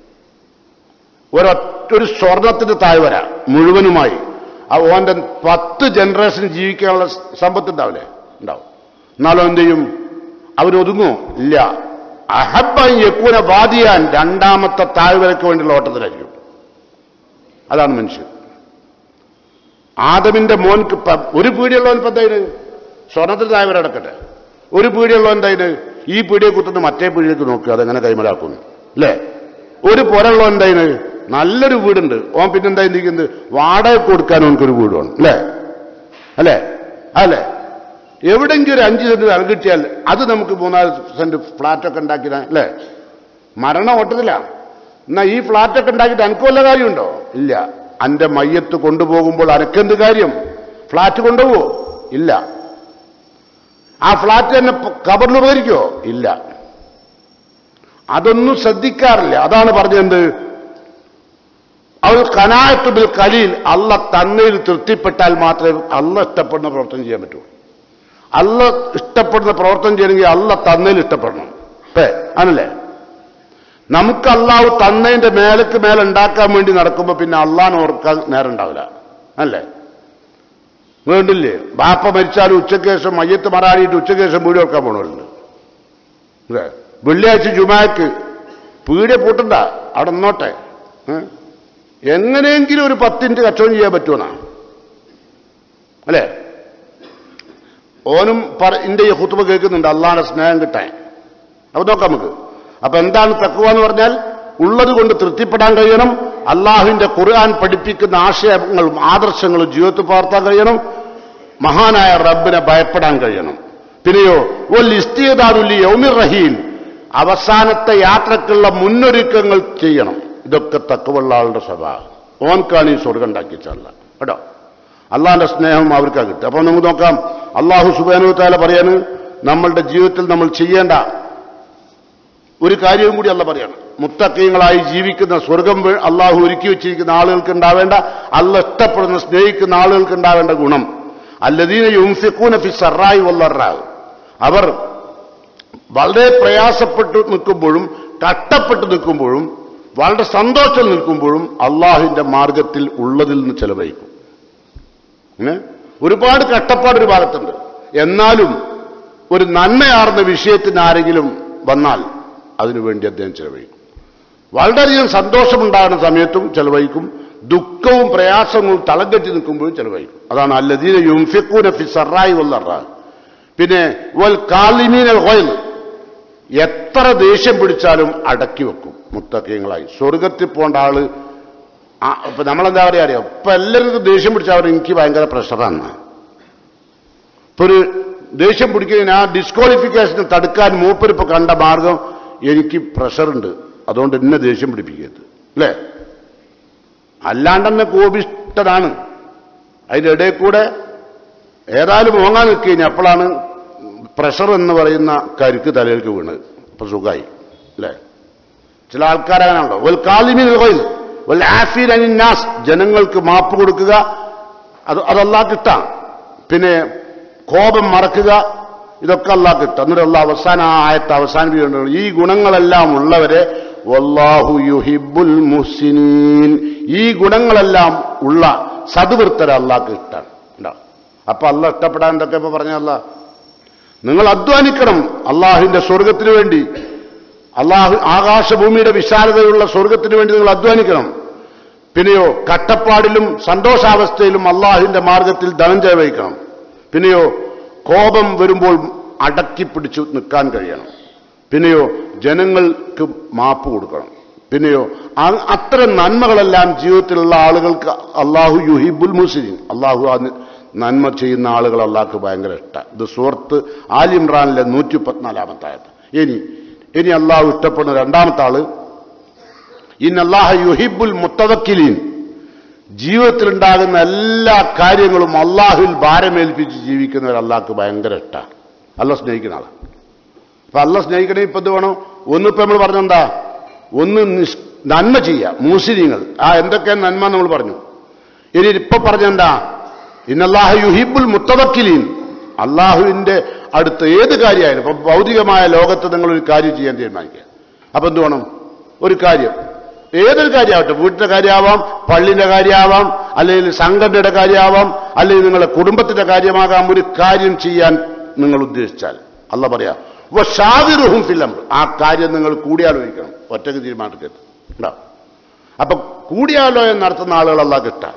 ഒരൊറ്റ ഒരു സ്വർണത്തിന്റെ താഴ്വര മുഴുവനുമായി ആ ഓന്റെ പത്ത് ജനറേഷൻ ജീവിക്കാനുള്ള സമ്പത്ത് ഉണ്ടാവില്ലേ ഉണ്ടാവും എന്നാലും എന്ത് ചെയ്യും അവരൊതുങ്ങോ ഇല്ല അഹബൻ യക്കൂന ബാദിയാൻ രണ്ടാമത്തെ താഴ്വരയ്ക്ക് വേണ്ടിയുള്ള ഓട്ടത്തിലായിരിക്കും അതാണ് മനുഷ്യൻ ആദമിന്റെ മോൻക്ക് ഇപ്പം ഒരു പീടിയുള്ളവൻ ഇപ്പം എന്തായാലും സ്വർണത്തിന് താഴ്വര അടക്കട്ടെ ഒരു പീടിയുള്ളവൻ എന്തായാലും ഈ പീടിയെ കുത്തുന്ന മറ്റേ പീടിയേക്ക് നോക്കുക അതെങ്ങനെ കൈമലാക്കുന്നു അല്ലേ ഒരു പുരയുള്ളവൻ എന്തായാലും നല്ലൊരു വീടുണ്ട് ഓൻ പിന്നെന്താ ചിന്തിക്കുന്നത് വാടക കൊടുക്കാൻ ഓനക്കൊരു വീട് വേണം അല്ലേ അല്ലേ അല്ലേ എവിടെയെങ്കിലും ഒരു അഞ്ച് സെന്റ് സ്ഥലം കിട്ടിയാൽ അത് നമുക്ക് മൂന്നാല് സെന്റ് ഫ്ലാറ്റൊക്കെ ഉണ്ടാക്കിയ അല്ലേ മരണം ഓട്ടത്തില്ല എന്നാ ഈ ഫ്ലാറ്റൊക്കെ ഉണ്ടാക്കിയിട്ട് എനിക്ക് വല്ല കാര്യമുണ്ടോ ഇല്ല അന്റെ മയ്യത്ത് കൊണ്ടുപോകുമ്പോൾ അനക്കെന്ത് കാര്യം ഫ്ലാറ്റ് കൊണ്ടുപോവോ ഇല്ല ആ ഫ്ലാറ്റ് തന്നെ കബറിൽ ഉപകരിക്കോ ഇല്ല അതൊന്നും ശ്രദ്ധിക്കാറില്ല അതാണ് പറഞ്ഞത് അവൾ കനായത്ത് ബിൽ കലീൽ അല്ല തന്നയിൽ തൃപ്തിപ്പെട്ടാൽ മാത്രമേ അല്ല ഇഷ്ടപ്പെടുന്ന പ്രവർത്തനം ചെയ്യാൻ പറ്റൂ അല്ല ഇഷ്ടപ്പെടുന്ന പ്രവർത്തനം ചെയ്യണമെങ്കിൽ അല്ല തന്നയിൽ ഇഷ്ടപ്പെടണം ഏ ആണല്ലേ നമുക്ക് അള്ളാഹു തന്നതിന്റെ മേലക്ക് മേലെ ഉണ്ടാക്കാൻ വേണ്ടി നടക്കുമ്പോൾ പിന്നെ അള്ളാഹിനെ ഓർക്കാൻ നേരം ഉണ്ടാവില്ല അല്ലേ വേണ്ടില്ലേ ബാപ്പ മരിച്ചാലും ഉച്ചയ്ക്ക് ശേഷം മയ്യത്ത് മറാടിയിട്ട് ഉച്ചയ്ക്ക് ശേഷം വീട് വെക്കാൻ പോണവരുണ്ട് അല്ലേ വെള്ളിയാഴ്ച ജുമാക്ക് പീടിയ പൂട്ടണ്ട അവിടെ നിന്നോട്ടെ ഏ? എങ്ങനെയെങ്കിലും ഒരു പത്തിൻ്റെ കച്ചവടം ചെയ്യാൻ പറ്റുമെന്നാ അല്ലേ ഓനും പറ ഇന്റെ ഈ ഹുത്തുബ കേൾക്കുന്നുണ്ട് അള്ളാന്റെ സ്നേഹം കിട്ടാൻ അപ്പൊ നോക്കാം നമുക്ക് അപ്പൊ എന്താണ് തക്കുവ എന്ന് പറഞ്ഞാൽ ഉള്ളത് കൊണ്ട് തൃപ്തിപ്പെടാൻ കഴിയണം അള്ളാഹുവിന്റെ ഖുർആൻ പഠിപ്പിക്കുന്ന ആശയങ്ങളും ആദർശങ്ങളും ജീവിതത്തിൽ പകർത്താൻ കഴിയണം മഹാനായ റബ്ബിനെ ഭയപ്പെടാൻ കഴിയണം പിന്നെയോ ഒൽ ഇസ്തിയദാറുല്ലി യൗമിർ റഹീൽ അവസാനത്തെ യാത്രക്കുള്ള മുന്നൊരുക്കങ്ങൾ ചെയ്യണം ഇതൊക്കെ തക്കവുള്ള ആളുടെ സ്വഭാവം ഓൻക്കാണ് ഈ സ്വർഗം ഉണ്ടാക്കിച്ചല്ല കേട്ടോ അള്ളാഹിന്റെ സ്നേഹം അവർക്കാ കിട്ടുക അപ്പൊ നമുക്ക് നോക്കാം അള്ളാഹു സുബാനുത്താല പറയാണ് നമ്മളുടെ ജീവിതത്തിൽ നമ്മൾ ചെയ്യേണ്ട ഒരു കാര്യവും കൂടി അല്ല പറയാണ് മുത്തക്കീങ്ങളായി ജീവിക്കുന്ന സ്വർഗം വേ- അള്ളാഹു ഒരുക്കി വെച്ചിരിക്കുന്ന ആളുകൾക്ക് ഉണ്ടാവേണ്ട അല്ല ഇഷ്ടപ്പെടുന്ന സ്നേഹിക്കുന്ന ആളുകൾക്ക് ഉണ്ടാവേണ്ട ഗുണം അല്ലദീന യുംഫിക്കൂന ഫി സറായി വല്ലറാവ് അവർ വളരെ പ്രയാസപ്പെട്ട് നിൽക്കുമ്പോഴും കഷ്ടപ്പെട്ട് നിൽക്കുമ്പോഴും വളരെ സന്തോഷം നിൽക്കുമ്പോഴും അള്ളാഹുവിന്റെ മാർഗത്തിൽ ഉള്ളതിൽ നിന്ന് ചെലവഴിക്കും ഏ? ഒരുപാട് കഷ്ടപ്പാട് ഒരു ഭാഗത്തുണ്ട് എന്നാലും ഒരു നന്മയാർന്ന വിഷയത്തിന് ആരെങ്കിലും വന്നാൽ അതിനുവേണ്ടി അദ്ദേഹം ചെലവഴിക്കും വളരെയധികം സന്തോഷമുണ്ടാകുന്ന സമയത്തും ചെലവഴിക്കും ദുഃഖവും പ്രയാസങ്ങളും തളം കെട്ടി നിൽക്കുമ്പോഴും ചെലവഴിക്കും അതാണ് അല്ലദീന യുംഫിക്കൂന ഫി സറായി വല്ലറ പിന്നെ വൽ കാലിമീനൽ ഹോയൽ എത്ര ദേഷ്യം പിടിച്ചാലും അടക്കി വെക്കും മുത്തക്കീങ്ങളായി സ്വർഗത്തിൽ പോകേണ്ട ആള് ആ, ഇപ്പൊ നമ്മളെന്താ പറയാ അറിയോ ഇപ്പൊ എല്ലാവർക്കും ദേഷ്യം പിടിച്ചവർ എനിക്ക് ഭയങ്കര പ്രഷറാണ് ഇപ്പൊ ഒരു ദേഷ്യം പിടിക്കുന്നതിന് ആ ഡിസ്ക്വാളിഫിക്കേഷൻ തടുക്കാൻ മൂപ്പരിപ്പോ കണ്ട മാർഗം എനിക്ക് പ്രഷറുണ്ട് അതുകൊണ്ട് എന്നെ ദേഷ്യം പിടിപ്പിക്കരുത് അല്ലേ അല്ലാണ്ട് തന്നെ കോപിഷ്ടനാണ് അതിന്റെ ഇടയിൽ കൂടെ ഏതായാലും മോങ്ങാൻ നിൽക്കുകഴിഞ്ഞ അപ്പോഴാണ് പ്രഷർ എന്ന് പറയുന്ന കരുക്ക് തലയിലേക്ക് വീണത് അപ്പൊ സുഖമായി അല്ലേ ചില ആൾക്കാരാണല്ലോ വൽ കാലിമിൻ കോയിൽ വൽ ആഫീൻ അനിന്നാസ് ജനങ്ങൾക്ക് മാപ്പ് കൊടുക്കുക അത് അതല്ലാ കിട്ടാം പിന്നെ കോപം മറക്കുക ഇതൊക്കെ അല്ലാ കിട്ടും എന്നിട്ട് അല്ല അവസാന ആ ആയത്ത് അവസാനിപ്പിക്കുന്നുണ്ട് ഈ ഗുണങ്ങളെല്ലാം ഉള്ളവരെ വല്ലാഹു യുഹിബുൽ മുഹ്സിനീൻ ഈ ഗുണങ്ങളെല്ലാം ഉള്ള സദ്വൃത്തര അള്ളാഹ്ക്ക് ഇഷ്ടാണ് ഉണ്ടാവും അപ്പൊ അല്ല ഇഷ്ടപ്പെടാൻ എന്തൊക്കെ ഇപ്പൊ പറഞ്ഞല്ല നിങ്ങൾ അധ്വാനിക്കണം അള്ളാഹുവിന്റെ സ്വർഗത്തിന് വേണ്ടി അള്ളാഹു ആകാശഭൂമിയുടെ വിശാലതയുള്ള സ്വർഗത്തിന് വേണ്ടി നിങ്ങൾ അധ്വാനിക്കണം പിന്നെയോ കട്ടപ്പാടിലും സന്തോഷാവസ്ഥയിലും അള്ളാഹുവിന്റെ മാർഗത്തിൽ ധനം ചെലവഴിക്കണം പിന്നെയോ കോപം വരുമ്പോൾ അടക്കി പിടിച്ചു നിൽക്കാൻ കഴിയണം പിന്നെയോ ജനങ്ങൾക്ക് മാപ്പ് കൊടുക്കണം പിന്നെയോ ആ- അത്തരം നന്മകളെല്ലാം ജീവിതത്തിലുള്ള ആളുകൾക്ക് അള്ളാഹു യുഹിബുൽ മുസ്ലിം അള്ളാഹു ആ നി- നന്മ ചെയ്യുന്ന ആളുകൾ അള്ളാഹ്ക്ക് ഭയങ്കര ഇഷ്ടം ഇത് സുഹൃത്ത് ആലിമ്രാനിലെ നൂറ്റി പത്തിനാലാമത്തെ ആയത് ഇനി ഇനി അള്ളാഹു ഇഷ്ടപ്പെടുന്ന രണ്ടാമത്തെ ആള് ഇന്നല്ലാഹ യുഹിബുൽ മുത്തവക്കിലീൻ ജീവിതത്തിലുണ്ടാകുന്ന എല്ലാ കാര്യങ്ങളും അള്ളാഹുവിൽ ഭാരമേൽപ്പിച്ച് ജീവിക്കുന്നവർ അള്ളാഹ്ക്ക് ഭയങ്കര ഇഷ്ടമാണ് അല്ല സ്നേഹിക്കുന്ന ആളാണ് അപ്പൊ അല്ല സ്നേഹിക്കണേ ഇപ്പൊ ഇത് വേണം ഒന്നിപ്പോ നമ്മൾ പറഞ്ഞെന്താ ഒന്ന് നിസ് നന്മ ചെയ്യുക മൂസിരിങ്ങൾ ആ എന്തൊക്കെ നന്മ നമ്മൾ പറഞ്ഞു ഇനി ഇപ്പൊ പറഞ്ഞെന്താ ഇന്നല്ലാഹ യുഹിബുൽ മുത്തവക്കിലീൻ അള്ളാഹുവിന്റെ അടുത്ത് ഏത് കാര്യമായാലും ഇപ്പൊ ഭൗതികമായ ലോകത്ത് നിങ്ങൾ ഒരു കാര്യം ചെയ്യാൻ തീരുമാനിക്കുക അപ്പൊ എന്ത് വേണം ഒരു കാര്യം ഏതൊരു കാര്യമാവട്ടെ വീട്ടിലെ കാര്യമാവാം പള്ളിന്റെ കാര്യമാവാം അല്ലെങ്കിൽ സംഘടനയുടെ കാര്യമാവാം അല്ലെങ്കിൽ നിങ്ങളുടെ കുടുംബത്തിന്റെ കാര്യമാകാം ഒരു കാര്യം ചെയ്യാൻ നിങ്ങൾ ഉദ്ദേശിച്ചാൽ അല്ല പറയാ ഷാദിറുഹും ഫിലം ആ കാര്യം നിങ്ങൾ കൂടിയാലോചിക്കണം ഒറ്റയ്ക്ക് തീരുമാനിക്കരുത് ഉണ്ടാവും അപ്പൊ കൂടിയാലോചന നടത്തുന്ന ആളുകൾ അല്ല കിട്ടാൻ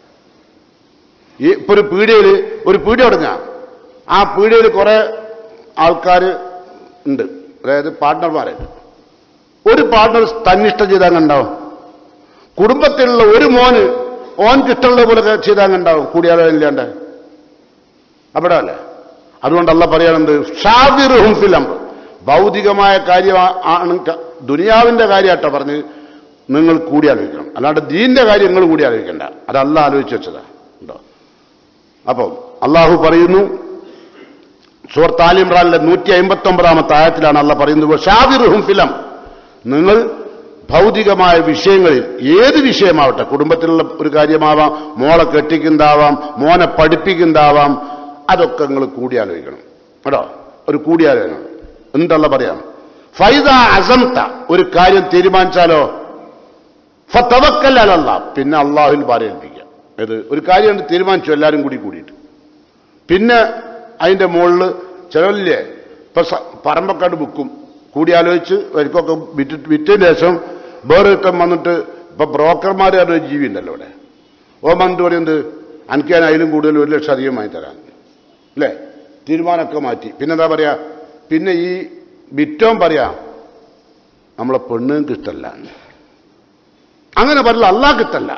ഈ ഇപ്പൊ ഒരു പീടികയിൽ ഒരു പീടി തുടങ്ങാം ആ പീടികയിൽ കുറെ ആൾക്കാർ ഉണ്ട് അതായത് പാർട്ട്ണർമാരായിട്ട് ഒരു പാർട്ട്ണർ തന്നിഷ്ടം ചെയ്താൽ കണ്ടാവും കുടുംബത്തിലുള്ള ഒരു മോന് ഓൻക്ക് ഇഷ്ടമുള്ള പോലെ ചെയ്താൽ കണ്ടാവും കൂടിയാലോചന ഇല്ലാണ്ട് അവിടെ അല്ലേ അതുകൊണ്ടല്ല പറയാനെന്ത് ഷാദിറുഹും ഫിലം ഭൗതികമായ കാര്യം ആണ് ദുനിയാവിന്റെ കാര്യമാട്ടോ പറഞ്ഞ് നിങ്ങൾ കൂടി ആലോചിക്കണം അല്ലാണ്ട് ദീന്റെ കാര്യം നിങ്ങൾ കൂടി ആലോചിക്കണ്ട അതല്ല ആലോചിച്ച് വെച്ചതാ ഉണ്ടോ അപ്പം അള്ളാഹു പറയുന്നു സുഹൃത്ത് ആലിമ്രാനിലെ നൂറ്റി അമ്പത്തി ഒമ്പതാമത്തെ ആയത്തിലാണ് അല്ല പറയുന്നത് ഷാദിറുഹും ഫിലം നിങ്ങൾ ഭൗതികമായ വിഷയങ്ങളിൽ ഏത് വിഷയമാവട്ടെ കുടുംബത്തിലുള്ള ഒരു കാര്യമാവാം മോളെ കെട്ടിക്കുന്നതാവാം മോനെ പഠിപ്പിക്കുന്നതാവാം അതൊക്കെ നിങ്ങൾ കൂടിയാലോചിക്കണം കേട്ടോ ഒരു കൂടിയാലോചന എന്തല്ല പറയാം ഫൈദ അസംത ഒരു കാര്യം തീരുമാനിച്ചാലോ ഫത്തവക്കല്ല പിന്നെ അള്ളാഹുൽ ഭാരേൽപ്പിക്കുക ഇത് ഒരു കാര്യം കണ്ട് തീരുമാനിച്ചു എല്ലാവരും കൂടി കൂടിയിട്ട് പിന്നെ അതിന്റെ മുകളിൽ ചിലവില്ലേ ഇപ്പൊ സ- പറമ്പക്കാട് വിൽക്കും കൂടിയാലോചിച്ച് അവർക്കൊക്കെ വിറ്റ് വിറ്റതിന് ശേഷം വേറെ ഒരുത്തൻ വന്നിട്ട് ഇപ്പൊ ബ്രോക്കർമാർ ഒരു ജീവി ഉണ്ടല്ലോ ഇവിടെ ഓ വന്നിട്ട് പറയുന്നത് എനിക്ക് ഞാൻ അതിലും കൂടുതൽ ഒരു ലക്ഷം അധികം വാങ്ങി തരാം അല്ലേ തീരുമാനമൊക്കെ മാറ്റി പിന്നെന്താ പറയാ പിന്നെ ഈ വിറ്റോൻ പറയാ നമ്മളെ പെണ്ണുങ്ങൾക്ക് ഇഷ്ടമല്ല അങ്ങനെ പറയില്ല അള്ളാഹ് ഇഷ്ടമല്ല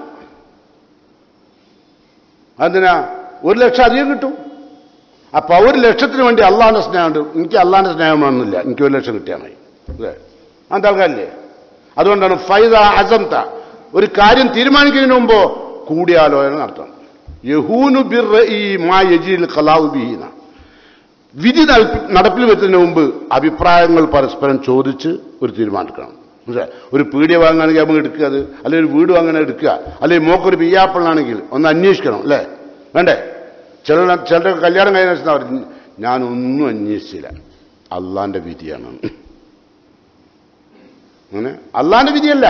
അതിനാ ഒരു ലക്ഷം അധികം കിട്ടും അപ്പൊ ഒരു ലക്ഷത്തിന് വേണ്ടി അള്ളാഹിന്റെ സ്നേഹമുണ്ട് എനിക്ക് അള്ളാഹിന്റെ സ്നേഹം വേണമെന്നില്ല എനിക്ക് ഒരു ലക്ഷം കിട്ടിയാൽ മതി അല്ലേ അങ്ങനത്തെ ആൾക്കാരില്ലേ അതുകൊണ്ടാണ് ഫൈദ അസംത ഒരു കാര്യം തീരുമാനിക്കുന്നതിന് മുമ്പ് കൂടിയാലോചന നടത്തണം യഹൂനു ബിർ ഈ മാ യജീൽ ഖലാഉ ബിഹീന വിധി നടപ്പി- നടപ്പിൽ വരുന്നതിന് മുമ്പ് അഭിപ്രായങ്ങൾ പരസ്പരം ചോദിച്ച് ഒരു തീരുമാനിക്കണം മനസ്സിലായോ? ഒരു പീഡിയ വാങ്ങുകയാണെങ്കിൽ നമുക്ക് എടുക്കുക അത് അല്ലെങ്കിൽ ഒരു വീട് വാങ്ങണ എടുക്കുക അല്ലെങ്കിൽ മോക്കൊരു പിയ്യാപ്പിളാണെങ്കിൽ ഒന്ന് അന്വേഷിക്കണം അല്ലേ വേണ്ടേ ചില ചിലരുടെ കല്യാണം കഴിഞ്ഞ ശേഷം അവർ ഞാനൊന്നും അന്വേഷിച്ചില്ല അള്ളാന്റെ വിധിയാണ് അങ്ങനെ അള്ളാന്റെ വിധിയല്ല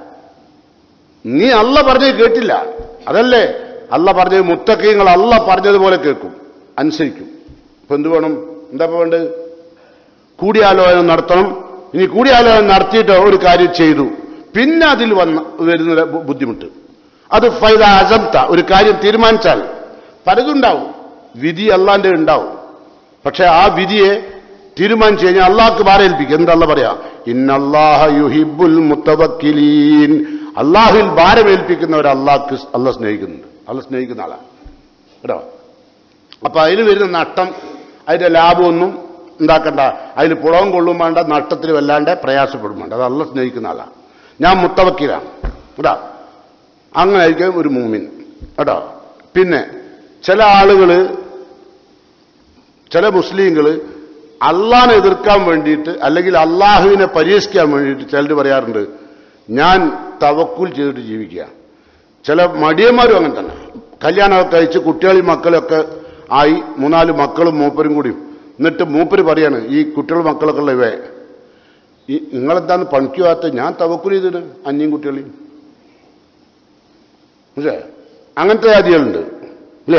നീ അല്ല പറഞ്ഞത് കേട്ടില്ല അതല്ലേ അല്ല പറഞ്ഞത് മുത്തക്കീങ്ങൾ അല്ല പറഞ്ഞതുപോലെ കേൾക്കും അനുസരിക്കും ഇപ്പൊ എന്ത് വേണം എന്താ ഇപ്പൊ വേണ്ടത് കൂടിയാലോചന നടത്തണം ഇനി കൂടിയാലോചന നടത്തിയിട്ട് ഒരു കാര്യം ചെയ്തു പിന്നെ അതിൽ വന്ന വരുന്ന ബു- ബുദ്ധിമുട്ട് അത് ഫൈദ അസംത ഒരു കാര്യം തീരുമാനിച്ചാൽ പലതുണ്ടാവും വിധി അള്ളാന്റെ ഉണ്ടാവും പക്ഷെ ആ വിധിയെ തീരുമാനിച്ചു കഴിഞ്ഞാൽ അള്ളാഹ്ക്ക് ഭാരേൽപ്പിക്കും എന്താ അല്ല പറയാ ഇന്നല്ലാഹ യുഹിബുൽ മുത്തവക്കിലീൻ അള്ളാഹുവിൽ ഭാരമേൽപ്പിക്കുന്നവർ അള്ളാഹ്ക്ക് അല്ല സ്നേഹിക്കുന്നുണ്ട് അല്ല സ്നേഹിക്കുന്ന ആളാണ് കേട്ടോ അപ്പൊ അതിൽ വരുന്ന നട്ടം അതിന്റെ ലാഭമൊന്നും ഉണ്ടാക്കണ്ട അതിൽ പുളവും കൊള്ളും വേണ്ട നട്ടത്തിൽ വല്ലാണ്ട് പ്രയാസപ്പെടും വേണ്ട അത് അല്ല സ്നേഹിക്കുന്ന ആളാണ് ഞാൻ മുത്തവക്കീലാണ് കേട്ടോ അങ്ങനെ ആയിരിക്കും ഒരു മൂമിൻ കേട്ടോ പിന്നെ ചില ആളുകള് ചില മുസ്ലിങ്ങൾ അള്ളാഹിനെ എതിർക്കാൻ വേണ്ടിയിട്ട് അല്ലെങ്കിൽ അള്ളാഹുവിനെ പരിഹസിക്കാൻ വേണ്ടിയിട്ട് ചിലർ പറയാറുണ്ട് ഞാൻ തവക്കുൽ ചെയ്തിട്ട് ജീവിക്കുക ചില മടിയന്മാരും അങ്ങനെ തന്നെ കല്യാണമൊക്കെ കഴിച്ച് കുട്ടികളും മക്കളൊക്കെ ആയി മൂന്നാല് മക്കളും മൂപ്പരും കൂടി എന്നിട്ട് മൂപ്പര് പറയാണ് ഈ കുട്ടികളും മക്കളൊക്കെ ഉള്ള ഇവേ ഈ നിങ്ങളെന്താണ് പണിക്ക് പോകാത്ത ഞാൻ തവക്കുൽ ചെയ്തിട്ട് അന്യം കുട്ടികളെയും മനസ്സിലായോ? അങ്ങനത്തെ ജാതികളുണ്ട് അല്ലേ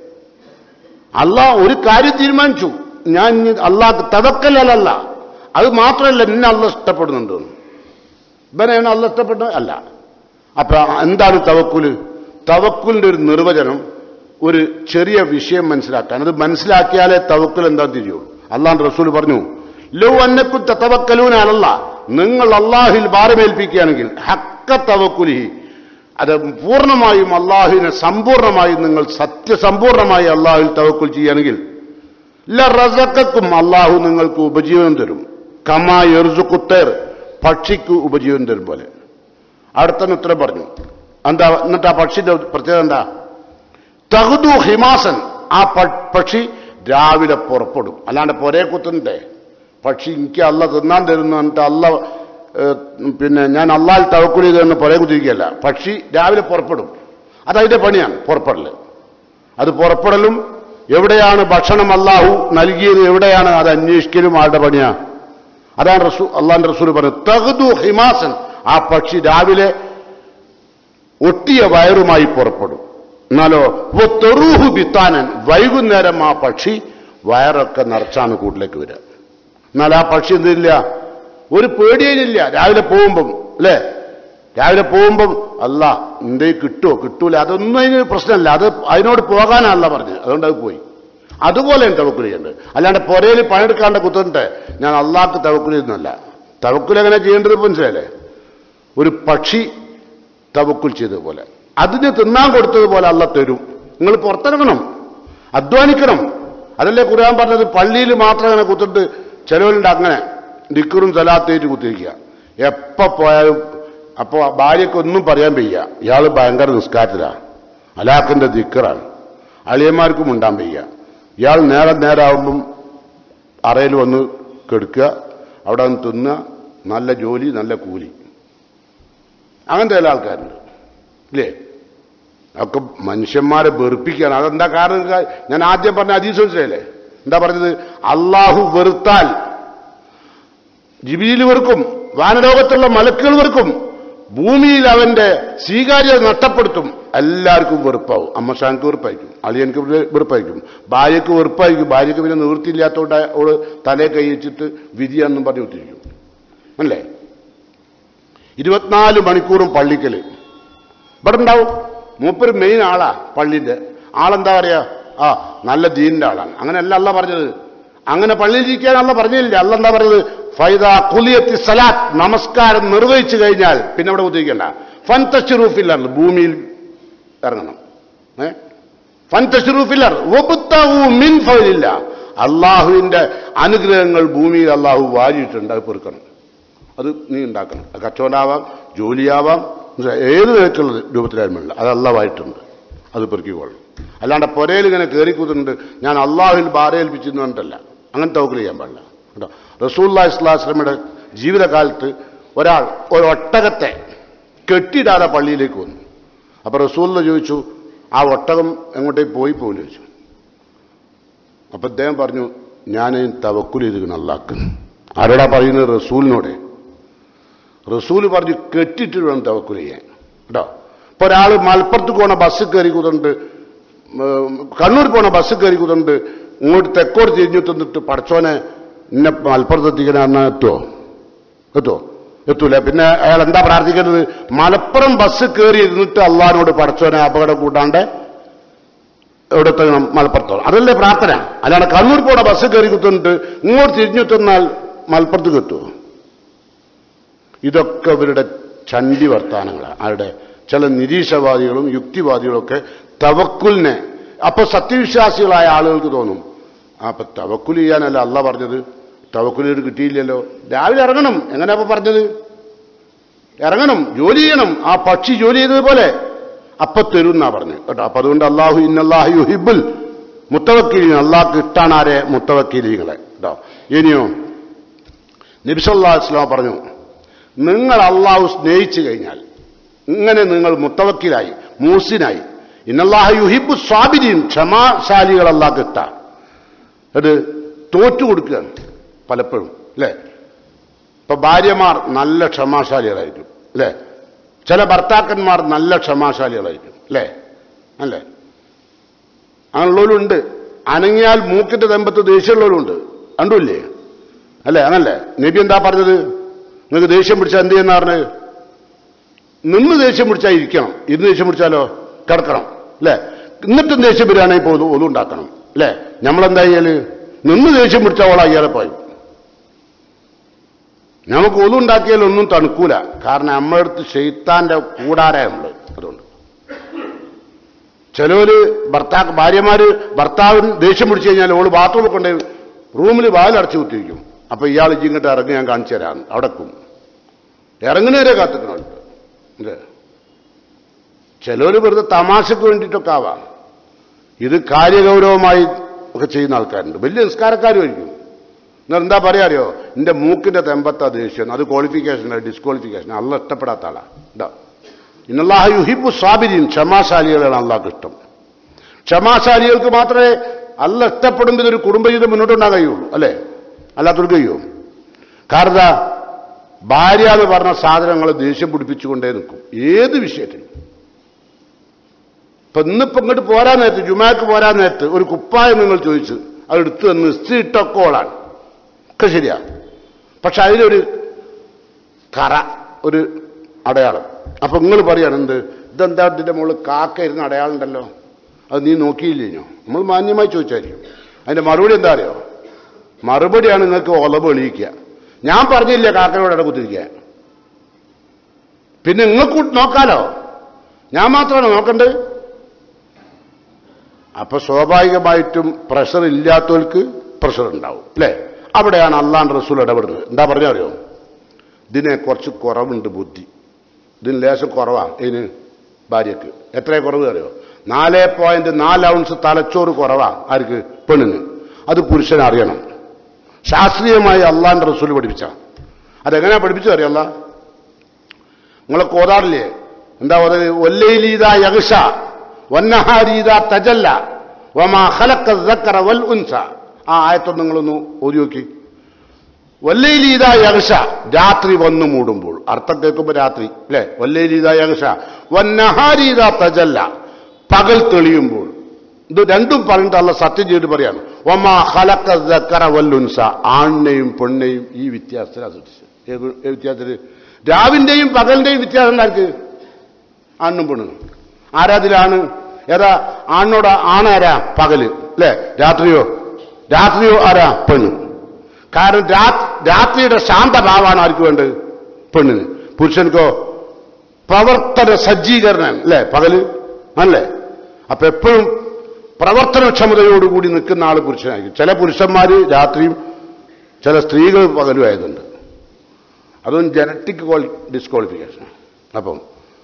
അള്ളാഹ് ഒരു കാര്യം തീരുമാനിച്ചു ഞാൻ ഇനി അള്ളാഹ് തവക്കലല്ല അത് മാത്രമല്ല എന്നെ അള്ള ഇഷ്ടപ്പെടുന്നുണ്ട് ഇവനെയാണ് അള്ള ഇഷ്ടപ്പെടുന്നത് അല്ല അപ്പൊ എന്താണ് തവക്കുല് തവക്കുലിന്റെ ഒരു നിർവചനം ഒരു ചെറിയ വിഷയം മനസ്സിലാക്കാൻ അത് മനസ്സിലാക്കിയാലേ തവക്കുൽ എന്താ തിരിയുള്ളൂ അള്ളാഹ് റസൂൽ പറഞ്ഞു ലോ അന്നക്കു തവക്കലൂന അല്ല നിങ്ങൾ അള്ളാഹിൽ ഭാരമേൽപ്പിക്കുകയാണെങ്കിൽ ഹക്ക തവക്കുലിഹി അത് പൂർണ്ണമായും അള്ളാഹുവിനെ സമ്പൂർണ്ണമായും നിങ്ങൾ സത്യസമ്പൂർണ്ണമായി അള്ളാഹുവിൽ തവക്കുൽ ചെയ്യുകയാണെങ്കിൽ ലറസക്കും അള്ളാഹു നിങ്ങൾക്ക് ഉപജീവനം തരും കമാ എർസുക്കുത്തേർ പക്ഷിക്ക് ഉപജീവനം തരും പോലെ അവിടെ തന്നെ ഉത്തരം പറഞ്ഞു എന്താ എന്നിട്ട് ആ പക്ഷിന്റെ പ്രത്യേകത എന്താ തഹുദു ഹിമാസൻ ആ പ- പക്ഷി രാവിലെ പുറപ്പെടും അല്ലാണ്ട് പൊരേ കുത്തുന്നുണ്ടേ പക്ഷി എനിക്ക് അല്ല തിന്നാൻ തരുന്നു എന്നിട്ട് അല്ല ഏഹ്, പിന്നെ ഞാൻ അള്ളാൽ തവക്കുലി ചെയ്തെന്ന് പൊരേ കുത്തിരിക്കുകയല്ല പക്ഷി രാവിലെ പുറപ്പെടും അതതിന്റെ പണിയാണ് പുറപ്പെടല് അത് പുറപ്പെടലും എവിടെയാണ് ഭക്ഷണം അള്ളാഹു നൽകിയത് എവിടെയാണ് അത് അന്വേഷിക്കലും ആളുടെ പണിയാ അതാണ് റസൂ അള്ളാന്റെ റസൂൽ പറഞ്ഞത് തഹുദു ഹിമാസൻ ആ പക്ഷി രാവിലെ ഒട്ടിയ വയറുമായി പുറപ്പെടും എന്നാലോ തെറൂഹു ബിത്താനൻ വൈകുന്നേരം ആ പക്ഷി വയറൊക്കെ നിറച്ചാണ് കൂട്ടിലേക്ക് വരിക എന്നാൽ ആ പക്ഷി എന്തില്ല ഒരു പേടിയിലില്ല രാവിലെ പോകുമ്പം അല്ലേ രാവിലെ പോകുമ്പം അല്ല എന്തേ കിട്ടുമോ കിട്ടൂല അതൊന്നും അതിന് പ്രശ്നമല്ല അത് അതിനോട് പോകാനല്ല പറഞ്ഞത് അതുകൊണ്ട് അത് പോയി അതുപോലെ തവക്കുൽ ചെയ്യേണ്ടത് അല്ലാണ്ട് പുരയിൽ പണിയെടുക്കാണ്ട് കുത്തുന്നിട്ട് ഞാൻ അള്ളാഹ്ക്ക് തവക്കുൽ ചെയ്യുന്നല്ല തവക്കുൽ എങ്ങനെ ചെയ്യേണ്ടത് മനസ്സിലല്ലേ ഒരു പക്ഷി തവക്കുൽ ചെയ്തതുപോലെ അതിന് തിന്നാൻ കൊടുത്തതുപോലെ അല്ല തരും നിങ്ങൾ പുറത്തിറങ്ങണം അധ്വാനിക്കണം അതല്ലേ ഖുർആൻ പറഞ്ഞത് പള്ളിയിൽ മാത്രം അങ്ങനെ കുത്തിട്ട് ചിലവരുണ്ട് അങ്ങനെ ദിക്കറും സലാത്തേറ്റ് കുത്തിരിക്കുക എപ്പോ പോയാലും അപ്പോൾ ഭാര്യയ്ക്ക് ഒന്നും പറയാൻ വയ്യ ഇയാൾ ഭയങ്കര നിസ്കാരത്തിലാണ് അലാഖിന്റെ ദിക്കറാണ് അളിയന്മാർക്കും ഉണ്ടാൻ വയ്യ ഇയാൾ നേരെ നേരാവുമ്പം അറയിൽ വന്ന് കെടുക്കുക അവിടെ വന്ന് തിന്നുക നല്ല ജോലി നല്ല കൂലി അങ്ങനത്തെ ചില ആൾക്കാരുണ്ട് ഇല്ലേ ഒക്കെ മനുഷ്യന്മാരെ വെറുപ്പിക്കുകയാണ് അതെന്താ കാരണം ക- ഞാൻ ആദ്യം പറഞ്ഞ അതീസ് മനസ്സിലല്ലേ എന്താ പറഞ്ഞത് അള്ളാഹു വെറുത്താൽ ജിബിയിൽ വെറുക്കും വാനലോകത്തുള്ള മലക്കുകൾ വെറുക്കും ഭൂമിയിൽ അവന്റെ സ്വീകാര്യത നഷ്ടപ്പെടുത്തും എല്ലാവർക്കും വെറുപ്പാവും അമ്മ ഷാൻക്ക് വെറുപ്പായിരിക്കും അളിയൻക്ക് വെ- വെറുപ്പായിരിക്കും ഭാര്യയ്ക്ക് വെറുപ്പായിരിക്കും ഭാര്യയ്ക്ക് പിന്നെ നിവൃത്തിയില്ലാത്തതുകൊണ്ട് അവള് തലേ കൈ വെച്ചിട്ട് വിധിയാണെന്നും പറഞ്ഞു വിട്ടിരിക്കും അല്ലേ ഇരുപത്തിനാല് മണിക്കൂറും പള്ളിക്കല് ഇവിടെ ഉണ്ടാവും മൂപ്പര് മെയിൻ ആളാ പള്ളിന്റെ ആളെന്താ പറയാ ആ നല്ല ദീനിന്റെ ആളാണ് അങ്ങനെയല്ല അല്ല പറഞ്ഞത് അങ്ങനെ പള്ളിയിൽ ഇരിക്കാൻ അല്ല പറഞ്ഞില്ല അല്ല എന്താ പറഞ്ഞത് ഫൈദ കുലിയത്തി സലാത്ത് നമസ്കാരം നിർവഹിച്ചു കഴിഞ്ഞാൽ പിന്നെ അവിടെ ഉദ്ദേശിക്കണ്ട ഫൻ തഷറൂഫില്ല ഭൂമിയിൽ ഇറങ്ങണം ഏ ഫൻ തഷറൂഫില്ലർ മിൻ ഫൈലില്ല അള്ളാഹുവിന്റെ അനുഗ്രഹങ്ങൾ ഭൂമിയിൽ അള്ളാഹു വാരിയിട്ടുണ്ട് അത് പെറുക്കണം അത് നീ ഉണ്ടാക്കണം അത് കച്ചവടമാവാം ജോലിയാവാം ഏത് നിലക്കുള്ള രൂപത്തിലായിരുന്നില്ല അത് അള്ളാവായിട്ടുണ്ട് അത് പെറുക്കിക്കൊള്ളണം അല്ലാണ്ട് പുരയിൽ ഇങ്ങനെ കയറിക്കൂത്തുന്നുണ്ട് ഞാൻ അള്ളാഹുവിൽ ബാരയേൽപ്പിച്ചെന്ന് പറഞ്ഞിട്ടല്ല അങ്ങനെ തവക്കൽ ചെയ്യാൻ പാടില്ല കേട്ടോ റസൂല്ലാ ഇസ്ലാസ്ലമയുടെ ജീവിതകാലത്ത് ഒരാൾ ഒരു ഒട്ടകത്തെ കെട്ടിയിടാതെ പള്ളിയിലേക്ക് വന്നു അപ്പൊ റസൂല്ല ചോദിച്ചു ആ ഒട്ടകം എങ്ങോട്ടേക്ക് പോയി പോലും ചോദിച്ചു അപ്പൊ അദ്ദേഹം പറഞ്ഞു ഞാൻ തവക്കുൽ ചെയ്തിരിക്കണം അള്ളാഹ്ക്ക് ആരോടാ പറയുന്നത് റസൂലിനോട് റസൂൽ പറഞ്ഞു കെട്ടിട്ട് വേണം തവക്കുൽ ചെയ്യാൻ കേട്ടോ ഇപ്പൊ ഒരാൾ മലപ്പുറത്ത് പോണ ബസ് കയറി കുതണ്ട് കണ്ണൂർ പോണ ബസ് കയറി കുതണ്ട് ഇങ്ങോട്ട് തെക്കോട് തിരിഞ്ഞു തന്നിട്ട് പടച്ചോനെ ഇന്നെ മലപ്പുറത്ത് എത്തിക്കണ എത്തുമോ എത്തുമോ എത്തൂല പിന്നെ അയാൾ എന്താ പ്രാർത്ഥിക്കുന്നത് മലപ്പുറം ബസ് കയറി ഇരുന്നിട്ട് അള്ളഹാനോട് പടച്ചോനെ അപകടം കൂട്ടാണ്ട് എവിടെ എത്തണം മലപ്പുറത്തോളം അതല്ലേ പ്രാർത്ഥന അല്ലാണ്ട് കണ്ണൂർ പോണ ബസ് കയറി കുത്തിട്ട് ഇങ്ങോട്ട് തിരിഞ്ഞു തന്നാൽ മലപ്പുറത്ത് എത്തുമോ ഇതൊക്കെ ഇവരുടെ ചണ്ടി വർത്താനങ്ങളാണ് ആരുടെ ചില നിരീക്ഷവാദികളും യുക്തിവാദികളും ഒക്കെ തവക്കുലിനെ അപ്പൊ സത്യവിശ്വാസികളായ ആളുകൾക്ക് തോന്നും ആ അപ്പൊ തവക്കുൽ ചെയ്യാനല്ല അല്ല പറഞ്ഞത് തവക്കുൽ കിട്ടിയില്ലല്ലോ രാവിലെ ഇറങ്ങണം എങ്ങനെ അപ്പൊ പറഞ്ഞത് ഇറങ്ങണം ജോലി ചെയ്യണം ആ പക്ഷി ജോലി ചെയ്തതുപോലെ അപ്പൊ തരും എന്നാ പറഞ്ഞു കേട്ടോ അപ്പൊ അതുകൊണ്ട് അള്ളാഹു ഇന്നല്ലാഹു യുഹിബുൽ മുത്തവക്കീലിങ്ങൾ അള്ളാഹ് കിട്ടാണ് ആരെ മുത്തവക്കീലിങ്ങളെ കേട്ടോ ഇനിയോ നബിസല്ലാ ഇസ്ലാം പറഞ്ഞു നിങ്ങൾ അള്ളാഹു സ്നേഹിച്ചു കഴിഞ്ഞാൽ ഇങ്ങനെ നിങ്ങൾ മുത്തവക്കിലായി മൂസിനായി ഇന്നല്ലാഹ യുഹിബു സ്വാബിരിയും ക്ഷമാശാലികൾ അള്ളാഹ് കിട്ടാൻ അത് തോറ്റു കൊടുക്കുകയാണ് പലപ്പോഴും അല്ലേ ഇപ്പൊ ഭാര്യമാർ നല്ല ക്ഷമാശാലികളായിരിക്കും അല്ലേ ചില ഭർത്താക്കന്മാർ നല്ല ക്ഷമാശാലികളായിരിക്കും അല്ലേ അല്ലേ അങ്ങനെയുള്ളവരുണ്ട് അനങ്ങിയാൽ മൂക്കിന്റെ തെമ്പത്ത് ദേഷ്യമുള്ളവരുണ്ട് കണ്ടില്ലേ അല്ലേ അങ്ങനല്ലേ നബി എന്താ പറഞ്ഞത് നിങ്ങൾക്ക് ദേഷ്യം പിടിച്ചാൽ എന്ത് ചെയ്യുന്ന പറഞ്ഞത് നിന്ന് ദേഷ്യം പിടിച്ചാൽ ഇരിക്കണം ഇരുന്ന് ദേഷ്യം പിടിച്ചാലോ കിടക്കണം അല്ലേ എന്നിട്ടും ദേഷ്യം വരികയാണെങ്കിൽ ഇപ്പോൾ ഒതു ഉണ്ടാക്കണം അല്ലേ നമ്മളെന്താ ചെയ്യല് നിന്ന് ദേഷ്യം പിടിച്ചാൽ ഓള അയ്യാറെ പോയി നമുക്ക് ഒതു ഉണ്ടാക്കിയാൽ ഒന്നും തണുക്കൂല കാരണം നമ്മളടുത്ത് ഷെയ്ത്താന്റെ കൂടാര നമ്മൾ അതുകൊണ്ട് ചിലവര് ഭർത്താവ് ഭാര്യമാര് ഭർത്താവിന് ദേഷ്യം പിടിച്ചു കഴിഞ്ഞാൽ ഓള് ബാത്റൂമിൽ കൊണ്ട് റൂമിൽ വാലടച്ചു കുത്തിരിക്കും അപ്പൊ ഇയാൾ ഇങ്ങോട്ട് ഇറങ്ങി ഞാൻ കാണിച്ചു തരാം അവിടെ ക്കും ഇറങ്ങുന്നവരെ കാത്തിക്കണുണ്ട് ഇത് ചിലർ വെറുതെ തമാശക്ക് വേണ്ടിയിട്ടൊക്കെ ആവാം ഇത് കാര്യഗൗരവമായി ഒക്കെ ചെയ്യുന്ന ആൾക്കാരുണ്ട് വലിയ നിസ്കാരക്കാരുമായിരിക്കും എന്നാൽ എന്താ പറയാ അറിയോ എന്റെ മൂക്കിന്റെ തെമ്പത്ത ദേഷ്യം അത് ക്വാളിഫിക്കേഷൻ ഡിസ്ക്വാളിഫിക്കേഷൻ അല്ല ഇഷ്ടപ്പെടാത്ത ആളാ ഇതാ ഇന്നല്ലാഹ യുഹിബു സ്വാബിരിയും ക്ഷമാശാലികളാണ് അള്ളാഹ് ഇഷ്ടം ക്ഷമാശാലികൾക്ക് മാത്രമേ അല്ല ഇഷ്ടപ്പെടുമ്പോൾ ഇതൊരു കുടുംബജീവിതം മുന്നോട്ടുണ്ടാകാൻ കഴിയുള്ളൂ അല്ലേ അല്ലാത്തവർക്ക് കഴിയുമോ കാരണം ദാ, ഭാര്യ എന്ന് പറഞ്ഞ സാധനങ്ങൾ ദേഷ്യം പിടിപ്പിച്ചുകൊണ്ടേ നിൽക്കും ഏത് വിഷയത്തിലും ഇപ്പൊ ഇന്നിപ്പോ ഇങ്ങോട്ട് പോരാൻ നേരത്ത് ജുമാക്ക് പോരാൻ നേരത്ത് ഒരു കുപ്പായം നിങ്ങൾ ചോദിച്ചു അത് എടുത്തു തന്ന് ഇസ്ത്രി ഇട്ടൊക്കോളാണ് ഒക്കെ ശരിയാ പക്ഷെ അതിലൊരു കറ ഒരു അടയാളം അപ്പൊ നിങ്ങൾ പറയാണ് എന്ത് ഇതെന്താ ഇതിന്റെ മുകളിൽ കാക്ക ഇരുന്ന അടയാളം ഉണ്ടല്ലോ അത് നീ നോക്കിയില്ലേനോ നമ്മൾ മാന്യമായി ചോദിച്ചായിരിക്കും അതിന്റെ മറുപടി എന്താ അറിയോ മറുപടിയാണ് നിങ്ങൾക്ക് ഒലവ് എളിയിക്കുക ഞാൻ പറഞ്ഞില്ല കാക്കയോട് ഇട കുത്തിരിക്കുക പിന്നെ നിങ്ങൾക്ക് നോക്കാലോ ഞാൻ മാത്രമാണ് നോക്കണ്ടേ അപ്പൊ സ്വാഭാവികമായിട്ടും പ്രഷർ ഇല്ലാത്തവർക്ക് പ്രഷർ ഉണ്ടാവും അല്ലേ അവിടെയാണ് അള്ളാൻ റസൂൽ ഇടപെടുന്നത് എന്താ പറഞ്ഞ അറിയോ ഇതിനെ കുറച്ച് കുറവുണ്ട് ബുദ്ധി ഇതിന് ലേശം കുറവാ ഇതിന് ഭാര്യക്ക് എത്ര കുറവ് അറിയോ നാല് പോയിന്റ് നാല് ഔൺസ് തലച്ചോറ് കുറവാ ആർക്ക് പെണ്ണിന് അത് പുരുഷൻ അറിയണം ശാസ്ത്രീയമായി അള്ളാന്റെ റസൂൽ പഠിപ്പിച്ച അതെങ്ങനെയാ പഠിപ്പിച്ചത് അറിയല്ല നിങ്ങളെ കോതാറില്ലേ എന്താ പറയുന്നത് ഒല്ലയിലീത യഗഷ വന്നഹാരീത തജല്ല വമാ ഖലഖ الذكر والانثى ആ ആയത്തൊന്ന് നിങ്ങളൊന്ന് ഓതി നോക്കി വല്ലയിലീത യഗഷ രാത്രി വന്നു മൂടുമ്പോൾ അർത്ഥം കേൾക്കുമ്പോൾ രാത്രി അല്ലെ വല്ലയിലീത യഗഷ വന്നഹാരീത തജല്ല പകൽ തെളിയുമ്പോൾ ഇത് രണ്ടും പറഞ്ഞിട്ട് അല്ല സത്യം ചെയ്തിട്ട് പറയാണ് ഒമാ ഖലഖ الذكر والانثى ആണിനെയും പെണ്ണെയും ഈ വ്യത്യാസത്തിലാണ് സൃഷ്ടിച്ചത് ഏത് ഏത് വ്യത്യാസത്തിൽ രാവിന്റെയും പകലിന്റെയും വ്യത്യാസം ഉണ്ടാർക്ക് ആണ്ണും പെണ്ണും ആരാതിലാണ് ഏതാ ആണിനോട് ആണാരാ പകല് അല്ലെ രാത്രിയോ രാത്രിയോ ആരാ പെണ്ണ് കാരണം രാ- രാത്രിയുടെ ശാന്തഭാവമാണ് ആർക്ക് വേണ്ടത് പെണ്ണിന് പുരുഷൻക്കോ പ്രവർത്തന സജ്ജീകരണം അല്ലെ പകല് അല്ലേ അപ്പൊ എപ്പോഴും പ്രവർത്തനക്ഷമതയോടുകൂടി നിൽക്കുന്ന ആള് പുരുഷനായിരിക്കും ചില പുരുഷന്മാര് രാത്രിയും ചില സ്ത്രീകൾ പകലും ആയതുണ്ട് അതും ജനറ്റിക് ഡിസ്ക്വാളിഫിക്കേഷൻ അപ്പം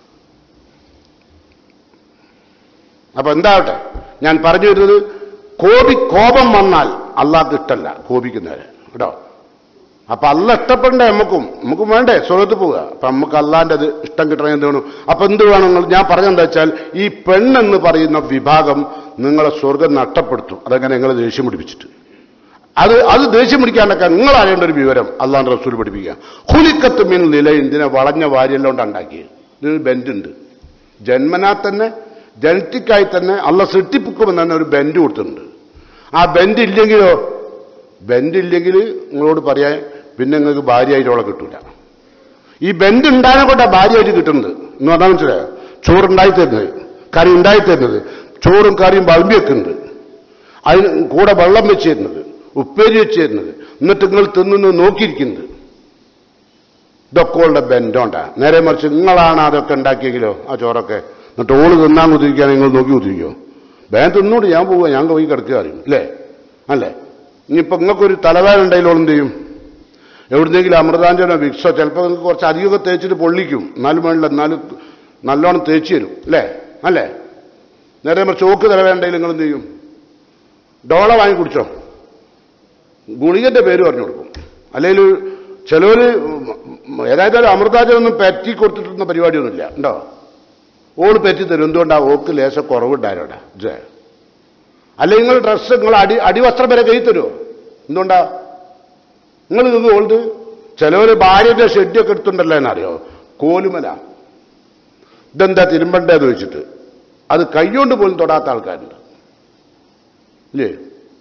അപ്പൊ എന്താവട്ടെ ഞാൻ പറഞ്ഞു വരുന്നത് കോപി കോപം വന്നാൽ അള്ളാഹ് ഇഷ്ടല്ല കോപിക്കുന്നവരെ കേട്ടോ അപ്പൊ അല്ല ഇഷ്ടപ്പെടണ്ടേ നമുക്കും നമുക്കും വേണ്ടേ സ്വർഗത്ത് പോവുക അപ്പൊ നമുക്ക് അള്ളാന്റെ അത് ഇഷ്ടം കിട്ടണമെങ്കിൽ എന്ത് വേണം അപ്പൊ എന്ത് വേണം നിങ്ങൾ ഞാൻ പറഞ്ഞെന്താ വെച്ചാൽ ഈ പെണ്ണെന്ന് പറയുന്ന വിഭാഗം നിങ്ങളെ സ്വർഗം നഷ്ടപ്പെടുത്തും അതെങ്ങനെ നിങ്ങളെ ദേഷ്യം പിടിപ്പിച്ചിട്ട് അത് അത് ദേഷ്യം പിടിക്കാണ്ടൊക്കെ നിങ്ങൾ അറിയേണ്ട ഒരു വിവരം അള്ളാന്റെ റസൂൽ പഠിപ്പിക്കുക ഹുലിക്കത്ത് മീൻ നില ഇതിനെ വളഞ്ഞ വാരിയെല്ലാം കൊണ്ട് ഉണ്ടാക്കിയത് ഇതിന് ബെൻഡുണ്ട് ജന്മനാ തന്നെ ജനറ്റിക്കായി തന്നെ അള്ള സൃഷ്ടിപ്പിക്കുമ്പോൾ തന്നെ ഒരു ബെൻഡ് കൊടുത്തിട്ടുണ്ട് ആ ബെൻഡ് ഇല്ലെങ്കിലോ ബെൻഡ് ഇല്ലെങ്കിൽ നിങ്ങളോട് പറയാൻ പിന്നെ നിങ്ങൾക്ക് ഭാര്യയായിട്ട് അവളെ കിട്ടൂല ഈ ബെൻഡ് ഉണ്ടാകാൻ കൊണ്ടാണ് ഭാര്യയായിട്ട് കിട്ടുന്നത് എന്ന് പറഞ്ഞാൽ മനസ്സിലായോ ചോറുണ്ടായി തരുന്നത് കറി ഉണ്ടായി തരുന്നത് ചോറും കറിയും വളമ്പി വെക്കുന്നത് അതിന് കൂടെ വെള്ളം വെച്ച് തരുന്നത് ഉപ്പേരി വെച്ച് തരുന്നത് എന്നിട്ട് നിങ്ങൾ തിന്നുന്നത് നോക്കിയിരിക്കുന്നത് ഇതൊക്കെ ഉള്ള ബെൻഡോണ്ടാ നേരെ മറിച്ച് നിങ്ങളാണ് അതൊക്കെ ഉണ്ടാക്കിയെങ്കിലോ ആ ചോറൊക്കെ എന്നിട്ട് ഓള് തിന്നാൻ കുത്തിരിക്കാൻ നിങ്ങൾ നോക്കി കുത്തിരിക്കോ വേൻ തിന്നോട് ഞാൻ പോവുക ഞാൻ പോയി കിടക്കുക അറിയും അല്ലേ അല്ലേ ഇനിയിപ്പോ നിങ്ങൾക്കൊരു തലവേദന ഉണ്ടെങ്കിൽ എന്ത് ചെയ്യും എവിടുന്നെങ്കിലും അമൃതാഞ്ജനോ വിക്സോ ചിലപ്പോൾ നിങ്ങൾക്ക് കുറച്ച് അധികമൊക്കെ തേച്ചിട്ട് പൊള്ളിക്കും എന്നാലും വേണ്ടില്ല എന്നാലും നല്ലോണം തേച്ച് തരും അല്ലേ അല്ലേ നേരെ മറിച്ച് ചോക്ക് തലവേദന ഉണ്ടെങ്കിൽ നിങ്ങൾ എന്ത് ചെയ്യും ഡോള വാങ്ങി കുടിച്ചോ ഗുളികന്റെ പേര് പറഞ്ഞു കൊടുക്കും അല്ലെങ്കിൽ ചിലവര് ഏതായാലും അമൃതാജനൊന്നും പറ്റി കൊടുത്തിട്ടുന്ന പരിപാടിയൊന്നുമില്ല ഉണ്ടോ ഓള് പറ്റി തരും എന്തുകൊണ്ടാ ഓക്ക് ലേശ കുറവുണ്ടായോടാ ജയ അല്ലെങ്കിൽ നിങ്ങൾ ഡ്രസ്സ് നിങ്ങൾ അടി അടിവസ്ത്രം വരെ കൈ തരുമോ എന്തുകൊണ്ടാ നിങ്ങൾ ഇത് ഓൾത് ചിലവര് ഭാര്യയുടെ ഷെഡിയൊക്കെ എടുത്തുണ്ടല്ലോ എന്നറിയോ കോലുമല ഇതെന്താ തിരുമ്പണ്ടേന്ന് വെച്ചിട്ട് അത് കൈകൊണ്ട് പോലും തൊടാത്ത ആൾക്കാരുണ്ട് ഇല്ലേ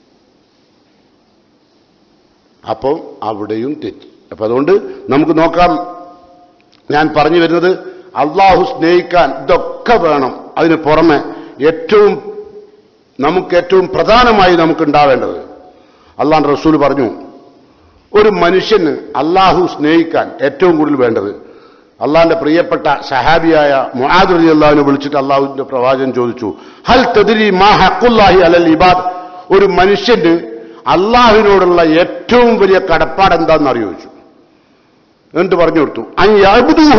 അപ്പം അവിടെയും തെറ്റി അപ്പൊ അതുകൊണ്ട് നമുക്ക് നോക്കാം ഞാൻ പറഞ്ഞു വരുന്നത് അള്ളാഹു സ്നേഹിക്കാൻ ഇതൊക്കെ വേണം അതിന് പുറമെ ഏറ്റവും നമുക്ക് ഏറ്റവും പ്രധാനമായി നമുക്ക് ഉണ്ടാവേണ്ടത് അള്ളാൻ റസൂൽ പറഞ്ഞു ഒരു മനുഷ്യന് അള്ളാഹു സ്നേഹിക്കാൻ ഏറ്റവും കൂടുതൽ വേണ്ടത് അള്ളാന്റെ പ്രിയപ്പെട്ട സഹാബിയായ മുആദ് അലി അള്ളാഹിനെ വിളിച്ചിട്ട് അള്ളാഹുവിന്റെ പ്രവാചകൻ ചോദിച്ചു ഹൽ തദിരി മാ ഹക്കുല്ലാഹി അലൽ ഇബാദ് ഒരു മനുഷ്യന് അള്ളാഹുവിനോടുള്ള ഏറ്റവും വലിയ കടപ്പാട് എന്താണെന്ന് അറിയോ ചോദിച്ചു എന്നിട്ട് പറഞ്ഞു കൊടുത്തു അയ്യാബുദൂഹു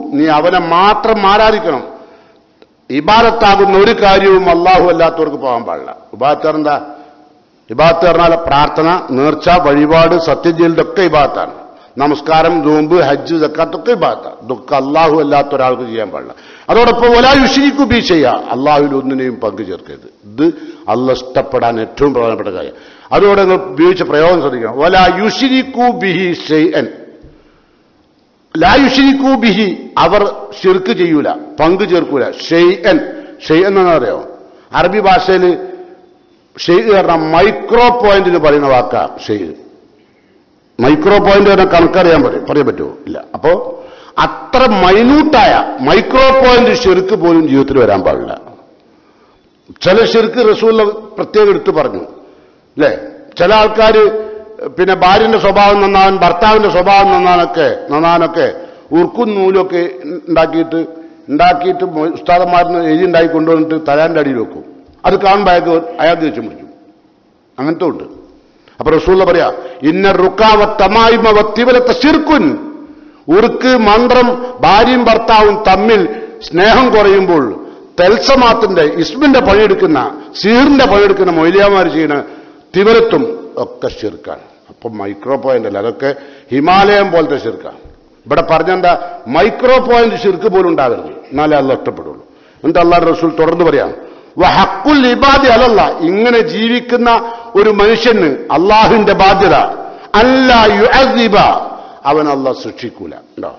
നീ അവനെ മാത്രം ആരാധിക്കണം ഇബാദത്താകുന്ന ഒരു കാര്യവും അള്ളാഹു അല്ലാത്തവർക്ക് പോകാൻ പാടില്ല ഇബാദത്ത് എന്താ ഇബാദത്ത് പറഞ്ഞാൽ പ്രാർത്ഥന നേർച്ച വഴിപാട് സത്യജീൽ ഇതൊക്കെ ഇബാദത്താണ് നമസ്കാരം നോമ്പ് ഹജ്ജ് ഇതൊക്കെ ഇബാദത്താണ് ഇതൊക്കെ അള്ളാഹു അല്ലാത്ത ഒരാൾക്ക് ചെയ്യാൻ പാടില്ല അതോടൊപ്പം ഒലാ യുഷിരിക്കു ബി ചെയ്യുക അള്ളാഹുവിൽ ഒന്നിനെയും പങ്കു ചേർക്കരുത് ഇത് അല്ല ഇഷ്ടപ്പെടാൻ ഏറ്റവും പ്രധാനപ്പെട്ട കാര്യം അതോടെ നിങ്ങൾ ഉപയോഗിച്ച പ്രയോഗം ശ്രദ്ധിക്കണം ഒലാ യുഷിരിക്കു ബിഹി ഷെയ്അൻ ലായുഷിരിക്കൂ ബിഹി അവർ ഷിർക്ക് ചെയ്യൂല പങ്കു ചേർക്കൂല ഷെയ്അൻ ഷെയ് എന്നാണ് അറിയോ അറബി ഭാഷയിൽ ഷെയ് പറഞ്ഞ മൈക്രോ പോയിന്റിന് പറയുന്ന വാക്കാ ഷെയ് മൈക്രോ പോയിന്റ് പറഞ്ഞാൽ കണക്കറിയാൻ പറയും പറയാൻ പറ്റുമോ ഇല്ല അപ്പോ അത്ര മൈന്യൂട്ടായ മൈക്രോ പോയിന്റ് ഷിർക്ക് പോലും ജീവിതത്തിൽ വരാൻ പാടില്ല ചില ഷിർക്ക് റസൂൽ പ്രത്യേകം എടുത്തു പറഞ്ഞു അല്ലേ ചില ആൾക്കാർ പിന്നെ ഭാര്യന്റെ സ്വഭാവം നന്നാവാൻ ഭർത്താവിന്റെ സ്വഭാവം നന്നാനൊക്കെ നന്നാനൊക്കെ ഉറുക്കും നൂലൊക്കെ ഉണ്ടാക്കിയിട്ട് ഉണ്ടാക്കിയിട്ട് ഉസ്താദന്മാരിന് എഴുതി ഉണ്ടാക്കി കൊണ്ടുവന്നിട്ട് തലാന്റെ അടിയിൽ വെക്കും അത് കാണുമ്പോൾ അയാൾക്ക് അയാൾക്ക് വെച്ച് മുടിക്കും അങ്ങനത്തെ ഉണ്ട് അപ്പൊ റസൂള്ള പറയാ ഇന്ന റുക്കാവ തമായ്മ വത്തിവലത്തെ ശിർക്കുൻ ഉറുക്ക് മന്ത്രം ഭാര്യയും ഭർത്താവും തമ്മിൽ സ്നേഹം കുറയുമ്പോൾ തെൽസമാത്തിന്റെ ഇസ്മിന്റെ പണിയെടുക്കുന്ന സീറിന്റെ പണിയെടുക്കുന്ന മൊയ്ലിയാമാർ ചെയ്യുന്ന തിവരത്തും ഒക്കെ ശിർക്കാണ് അപ്പൊ മൈക്രോ പോയിന്റ് അല്ല അതൊക്കെ ഹിമാലയം പോലത്തെ ശിർക്കാണ് ഇവിടെ പറഞ്ഞെന്താ മൈക്രോ പോയിന്റ് ശിർക്ക് പോലും ഉണ്ടാകരുത് എന്നാലേ അല്ല ഇഷ്ടപ്പെടുള്ളൂ എന്നിട്ട് അള്ളാഹ് റസൂൽ തുടർന്ന് പറയാം ഹക്കുൽ ഇബാദി അലല്ല ഇങ്ങനെ ജീവിക്കുന്ന ഒരു മനുഷ്യന് അള്ളാഹുവിന്റെ ബാധ്യത അല്ല യുഅദിബ അവൻ അള്ളാഹ് ശിക്ഷിക്കൂല ഉണ്ടോ